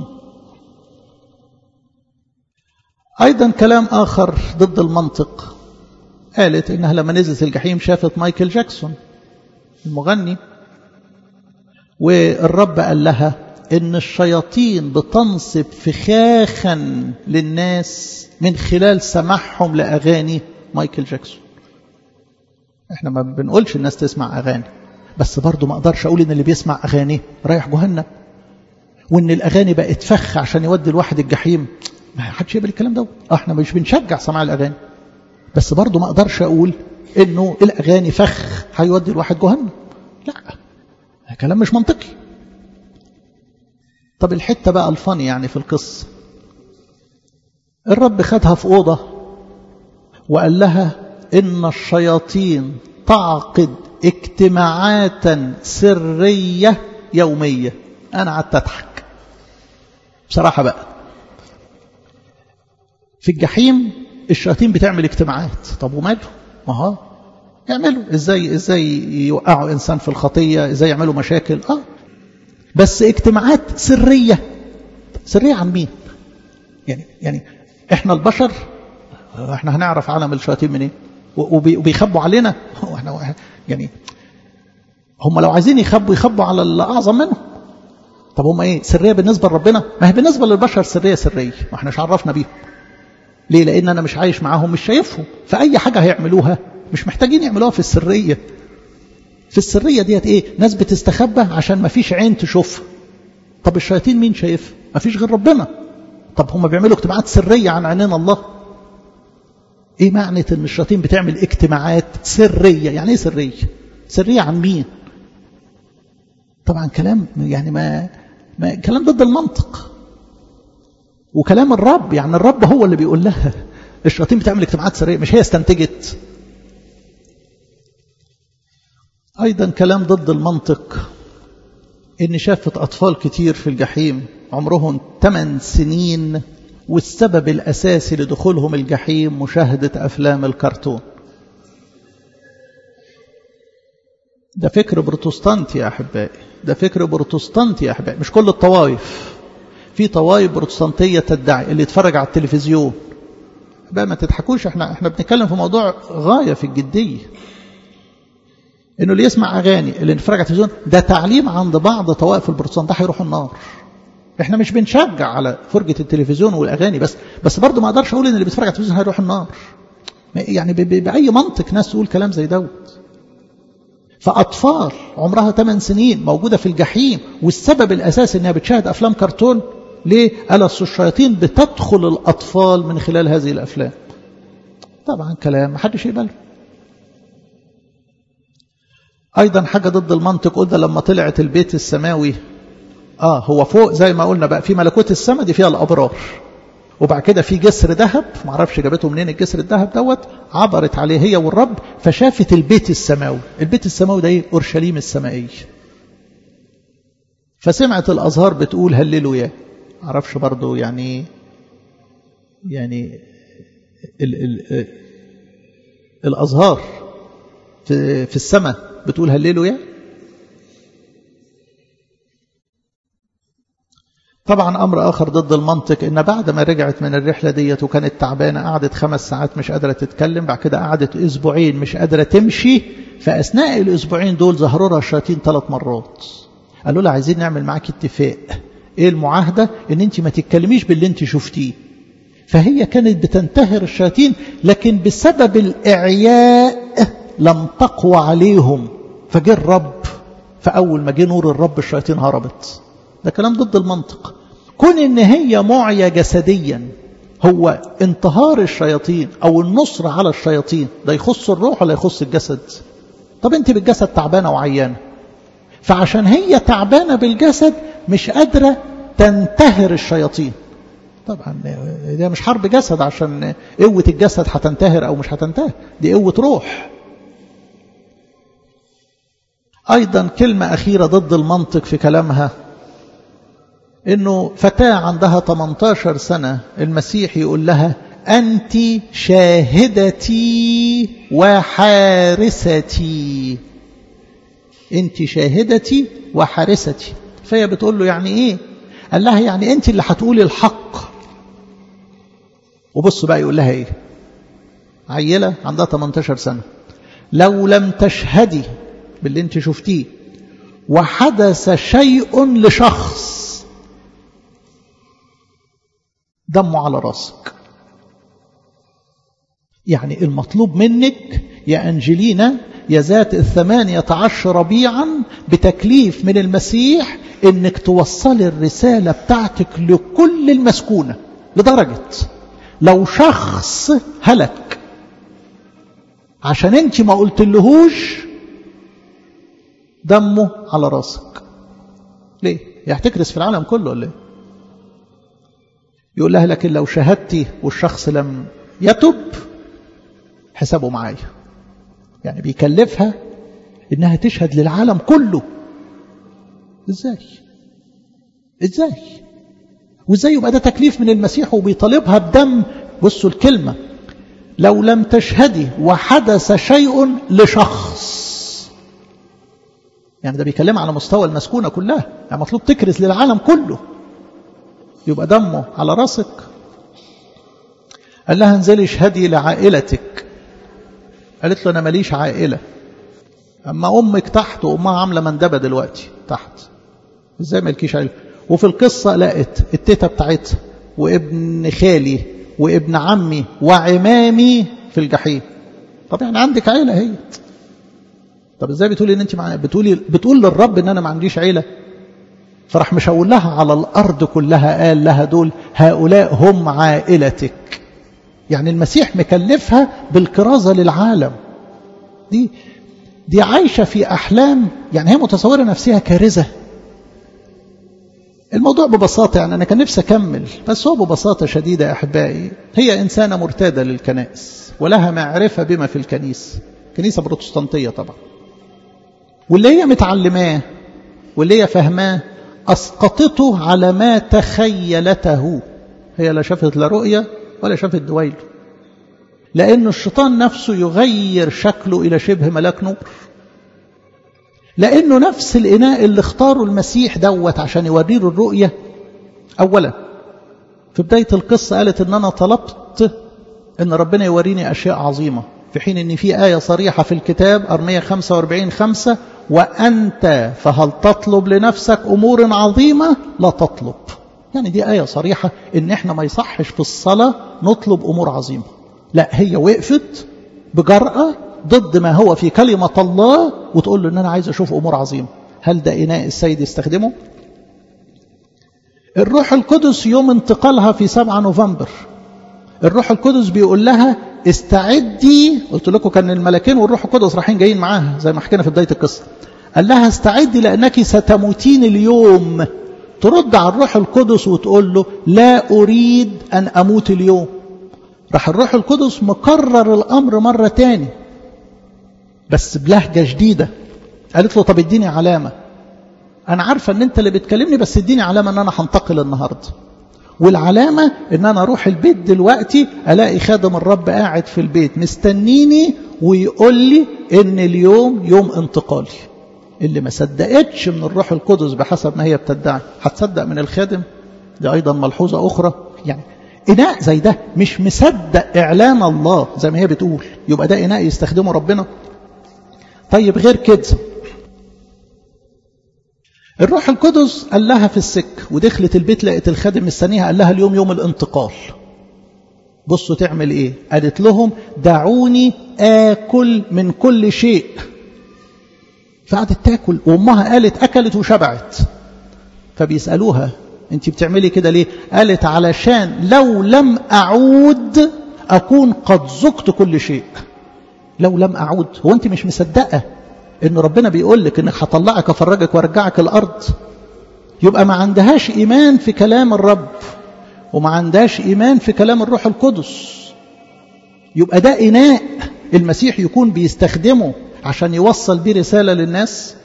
أيضا كلام آخر ضد المنطق قالت إنها لما نزلت الجحيم شافت مايكل جاكسون المغني والرب قال لها ان الشياطين بتنصب فخاخا للناس من خلال سماعهم لاغاني مايكل جاكسون احنا ما بنقولش الناس تسمع اغاني بس برضه ما اقدرش اقول ان اللي بيسمع اغاني رايح جهنم وان الاغاني بقت فخ عشان يودي الواحد الجحيم ما حدش يقبل الكلام ده احنا مش بنشجع سماع الاغاني بس برضه ما اقدرش اقول انه الاغاني فخ هيودي الواحد جهنم لا كلام مش منطقي طب الحته بقى الفاني يعني في القصه الرب خدها في اوضه وقال لها ان الشياطين تعقد اجتماعات سريه يوميه انا قعدت اضحك بصراحه بقى في الجحيم الشياطين بتعمل اجتماعات طب وماله ما هو يعملوا ازاي ازاي يوقعوا انسان في الخطيه ازاي يعملوا مشاكل اه بس اجتماعات سريه سريه عن مين يعني يعني احنا البشر احنا هنعرف عالم الشياطين منين وبيخبوا علينا احنا يعني هم لو عايزين يخبوا يخبوا على الاعظم منهم طب هم ايه سريه بالنسبه لربنا ما هي بالنسبه للبشر سريه سريه ما احناش عرفنا بيهم ليه لان انا مش عايش معاهم مش شايفهم فاي حاجه هيعملوها مش محتاجين يعملوها في السريه في السريه ديت ايه ناس بتستخبى عشان ما فيش عين تشوفها طب الشياطين مين شايفها ما فيش غير ربنا طب هم بيعملوا اجتماعات سريه عن عينين الله ايه معنى ان الشياطين بتعمل اجتماعات سريه يعني ايه سريه سريه عن مين طبعا كلام يعني ما, ما كلام ضد المنطق وكلام الرب يعني الرب هو اللي بيقول لها الشياطين بتعمل اجتماعات سريه مش هي استنتجت ايضا كلام ضد المنطق ان شافت اطفال كتير في الجحيم عمرهم 8 سنين والسبب الاساسي لدخولهم الجحيم مشاهده افلام الكرتون ده فكر بروتستانتي يا احبائي ده فكر بروتستانتي يا احبائي مش كل الطوائف في طوائف بروتستانتيه تدعي اللي يتفرج على التلفزيون بقى ما تضحكوش احنا احنا بنتكلم في موضوع غايه في الجديه انه اللي يسمع اغاني اللي يتفرج على التلفزيون ده تعليم عند بعض طوائف البروتستانت ده هيروحوا النار احنا مش بنشجع على فرجه التلفزيون والاغاني بس بس برضه ما اقدرش اقول ان اللي بيتفرج على التلفزيون هيروح النار يعني باي منطق ناس تقول كلام زي دوت فاطفال عمرها 8 سنين موجوده في الجحيم والسبب الاساسي انها بتشاهد افلام كرتون ليه؟ قال الشياطين بتدخل الاطفال من خلال هذه الافلام طبعا كلام ما حدش يقبله ايضا حاجه ضد المنطق قلنا لما طلعت البيت السماوي اه هو فوق زي ما قلنا بقى في ملكوت السماء دي فيها الابرار وبعد كده في جسر ذهب ما اعرفش جابته منين الجسر الذهب دوت عبرت عليه هي والرب فشافت البيت السماوي البيت السماوي ده ايه اورشليم السمائيه فسمعت الازهار بتقول هللوا يا معرفش برضو يعني يعني ال ال الازهار في في السماء بتقول هللوا يا طبعا أمر آخر ضد المنطق إن بعد ما رجعت من الرحلة ديت وكانت تعبانة قعدت خمس ساعات مش قادرة تتكلم بعد كده قعدت أسبوعين مش قادرة تمشي فأثناء الأسبوعين دول ظهروا لها الشياطين ثلاث مرات قالوا لها عايزين نعمل معاك اتفاق إيه المعاهدة إن أنت ما تتكلميش باللي أنت شفتيه فهي كانت بتنتهر الشياطين لكن بسبب الإعياء لم تقوى عليهم فجه الرب فأول ما جه نور الرب الشياطين هربت ده كلام ضد المنطق كون ان هي معية جسديا هو انتهار الشياطين او النصر على الشياطين ده يخص الروح ولا يخص الجسد طب انت بالجسد تعبانة وعيانة فعشان هي تعبانة بالجسد مش قادرة تنتهر الشياطين طبعا ده مش حرب جسد عشان قوة الجسد هتنتهر او مش هتنتهر دي قوة روح ايضا كلمة اخيرة ضد المنطق في كلامها انه فتاة عندها 18 سنة المسيح يقول لها أنت شاهدتي وحارستي أنت شاهدتي وحارستي فهي بتقول له يعني إيه قال لها يعني أنت اللي هتقولي الحق وبص بقى يقول لها إيه عيلة عندها 18 سنة لو لم تشهدي باللي انت شفتيه وحدث شيء لشخص دمه على راسك يعني المطلوب منك يا أنجلينا يا ذات الثمانية عشر ربيعا بتكليف من المسيح انك توصلي الرسالة بتاعتك لكل المسكونة لدرجة لو شخص هلك عشان انت ما قلت لهوش دمه على راسك ليه يحتكرس في العالم كله ولا ايه يقول لها لكن لو شهدتي والشخص لم يتب حسابه معايا يعني بيكلفها انها تشهد للعالم كله ازاي ازاي وازاي يبقى ده تكليف من المسيح وبيطالبها بدم بصوا الكلمة لو لم تشهدي وحدث شيء لشخص يعني ده بيكلم على مستوى المسكونة كلها يعني مطلوب تكرز للعالم كله يبقى دمه على راسك قال لها انزلي اشهدي لعائلتك قالت له انا ماليش عائله اما امك تحت وامها عامله مندبه دلوقتي تحت ازاي مالكيش عائله وفي القصه لقت التيتا بتاعتها وابن خالي وابن عمي وعمامي في الجحيم طب يعني عندك عيله هي طب ازاي بتقولي ان انت مع... بتقولي بتقول للرب ان انا ما عنديش عيله فراح مشاور لها على الارض كلها قال لها دول هؤلاء هم عائلتك يعني المسيح مكلفها بالكرازة للعالم دي دي عايشة في أحلام يعني هي متصورة نفسها كارثة الموضوع ببساطة يعني أنا كان نفسي أكمل بس هو ببساطة شديدة يا أحبائي هي إنسانة مرتادة للكنائس ولها معرفة بما في الكنيسة كنيسة بروتستانتية طبعا واللي هي متعلماه واللي هي فهماه أسقطته على ما تخيلته هي لا شافت لا رؤية ولا شافت دويله لأن الشيطان نفسه يغير شكله إلى شبه ملاك نور لأنه نفس الإناء اللي اختاره المسيح دوت عشان يوريله الرؤية أولا في بداية القصة قالت إن أنا طلبت إن ربنا يوريني أشياء عظيمة في حين إن في آية صريحة في الكتاب أرمية 45 5 وأنت فهل تطلب لنفسك أمور عظيمة لا تطلب يعني دي آية صريحة إن إحنا ما يصحش في الصلاة نطلب أمور عظيمة لا هي وقفت بجرأة ضد ما هو في كلمة الله وتقول له إن أنا عايز أشوف أمور عظيمة هل ده إناء السيد يستخدمه؟ الروح القدس يوم انتقالها في 7 نوفمبر الروح القدس بيقول لها استعدي قلت لكم كان الملكين والروح القدس رايحين جايين معاها زي ما حكينا في بداية القصة قال لها استعدي لأنك ستموتين اليوم ترد على الروح القدس وتقول له لا أريد أن أموت اليوم راح الروح القدس مكرر الأمر مرة تاني بس بلهجة جديدة قالت له طب اديني علامة أنا عارفة أن أنت اللي بتكلمني بس اديني علامة أن أنا هنتقل النهاردة والعلامة أن أنا أروح البيت دلوقتي ألاقي خادم الرب قاعد في البيت مستنيني ويقول لي أن اليوم يوم انتقالي اللي ما صدقتش من الروح القدس بحسب ما هي بتدعي هتصدق من الخادم دي أيضا ملحوظة أخرى يعني إناء زي ده مش مصدق إعلان الله زي ما هي بتقول يبقى ده إناء يستخدمه ربنا طيب غير كده الروح القدس قال لها في السك ودخلت البيت لقت الخادم مستنيها قال لها اليوم يوم الانتقال بصوا تعمل ايه قالت لهم دعوني آكل من كل شيء فقعدت تاكل وامها قالت اكلت وشبعت فبيسالوها انت بتعملي كده ليه قالت علشان لو لم اعود اكون قد ذقت كل شيء لو لم اعود هو انت مش مصدقه ان ربنا بيقول لك انك هطلعك افرجك وارجعك الارض يبقى ما عندهاش ايمان في كلام الرب وما عندهاش ايمان في كلام الروح القدس يبقى ده اناء المسيح يكون بيستخدمه عشان يوصل بيه رسالة للناس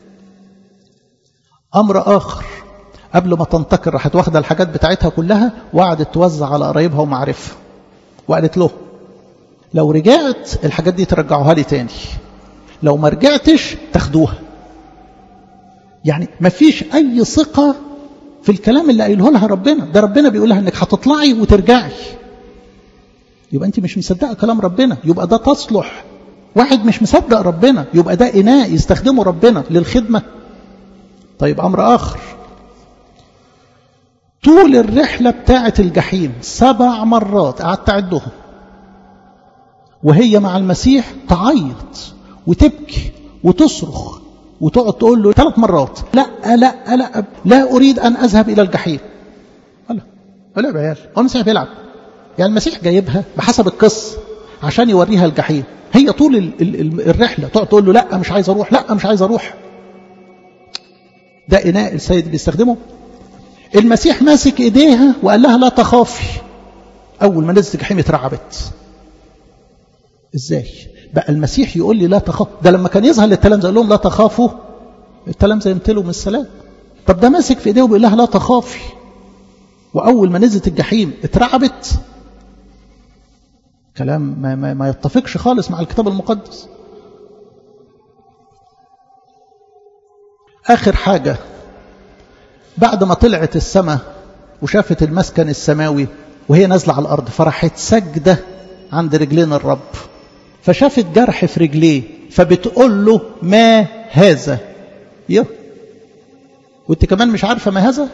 أمر آخر قبل ما تنتقل راحت واخدة الحاجات بتاعتها كلها وقعدت توزع على قرايبها ومعارفها وقالت له لو رجعت الحاجات دي ترجعوها لي تاني لو ما رجعتش تاخدوها يعني ما فيش أي ثقة في الكلام اللي قايله لها ربنا ده ربنا بيقول لها انك هتطلعي وترجعي يبقى انت مش مصدقه كلام ربنا يبقى ده تصلح واحد مش مصدق ربنا يبقى ده إناء يستخدمه ربنا للخدمة طيب أمر آخر طول الرحلة بتاعة الجحيم سبع مرات قعدت أعدهم وهي مع المسيح تعيط وتبكي وتصرخ وتقعد تقول له ثلاث مرات لا لا لا لا أريد أن أذهب إلى الجحيم قال له لعب عيال هو المسيح بيلعب يعني المسيح جايبها بحسب القصة عشان يوريها الجحيم هي طول ال ال الرحلة تقعد تقول له لا مش عايز أروح لا مش عايز أروح ده إناء السيد بيستخدمه المسيح ماسك إيديها وقال لها لا تخافي أول ما نزلت الجحيم اترعبت إزاي بقى المسيح يقول لي لا تخاف ده لما كان يظهر للتلامذة يقول لهم لا تخافوا التلامذة يمتلوا من السلام طب ده ماسك في ايديه وبيقول لها لا تخافي واول ما نزلت الجحيم اترعبت كلام ما, ما, ما يتفقش خالص مع الكتاب المقدس اخر حاجة بعد ما طلعت السماء وشافت المسكن السماوي وهي نازلة على الارض فرحت سجدة عند رجلين الرب فشافت جرح في رجليه فبتقول له ما هذا يو وانت كمان مش عارفه ما هذا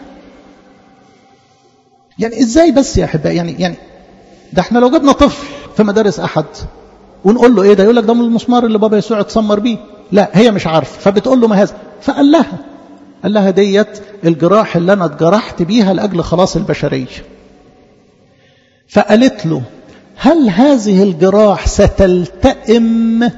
يعني ازاي بس يا احبائي يعني يعني ده احنا لو جبنا طفل في مدارس احد ونقول له ايه ده يقول لك ده من المسمار اللي بابا يسوع اتسمر بيه لا هي مش عارفه فبتقول له ما هذا فقال لها قال لها ديت الجراح اللي انا اتجرحت بيها لاجل خلاص البشريه فقالت له هل هذه الجراح ستلتئم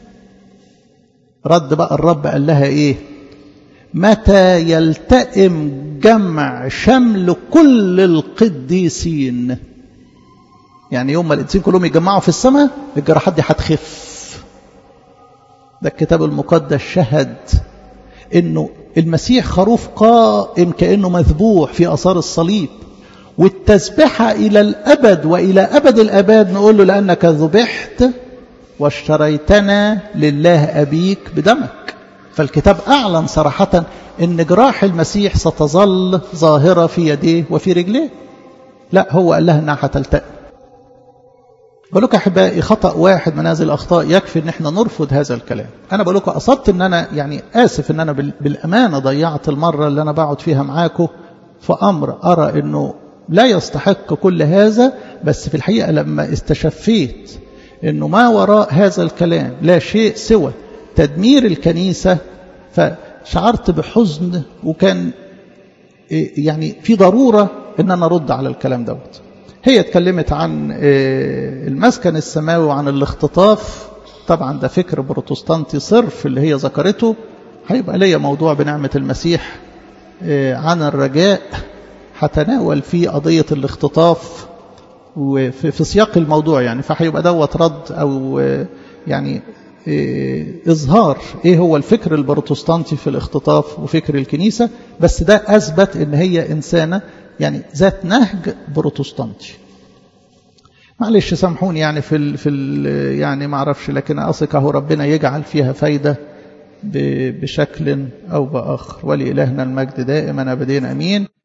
رد بقى الرب قال لها ايه متى يلتئم جمع شمل كل القديسين يعني يوم ما القديسين كلهم يتجمعوا في السماء الجراحات دي هتخف ده الكتاب المقدس شهد انه المسيح خروف قائم كانه مذبوح في اثار الصليب والتسبحة إلى الأبد وإلى أبد الأباد نقول له لأنك ذبحت واشتريتنا لله أبيك بدمك فالكتاب أعلن صراحة أن جراح المسيح ستظل ظاهرة في يديه وفي رجليه لا هو قال لها أنها هتلتئم بقول لكم أحبائي خطأ واحد من هذه الأخطاء يكفي أن احنا نرفض هذا الكلام أنا بقول لكم قصدت أن أنا يعني آسف أن أنا بالأمانة ضيعت المرة اللي أنا بقعد فيها معاكم في أمر أرى أنه لا يستحق كل هذا بس في الحقيقة لما استشفيت أنه ما وراء هذا الكلام لا شيء سوى تدمير الكنيسة فشعرت بحزن وكان يعني في ضرورة أن أنا أرد على الكلام دوت هي اتكلمت عن المسكن السماوي وعن الاختطاف طبعا ده فكر بروتستانتي صرف اللي هي ذكرته هيبقى ليا موضوع بنعمة المسيح عن الرجاء هتناول في قضية الاختطاف وفي في سياق الموضوع يعني فهيبقى دوت رد أو يعني إظهار إيه هو الفكر البروتستانتي في الاختطاف وفكر الكنيسة بس ده أثبت إن هي إنسانة يعني ذات نهج بروتستانتي معلش سامحوني يعني في ال في ال يعني ما اعرفش لكن اثق اهو ربنا يجعل فيها فايده بشكل او باخر ولالهنا المجد دائما ابدين امين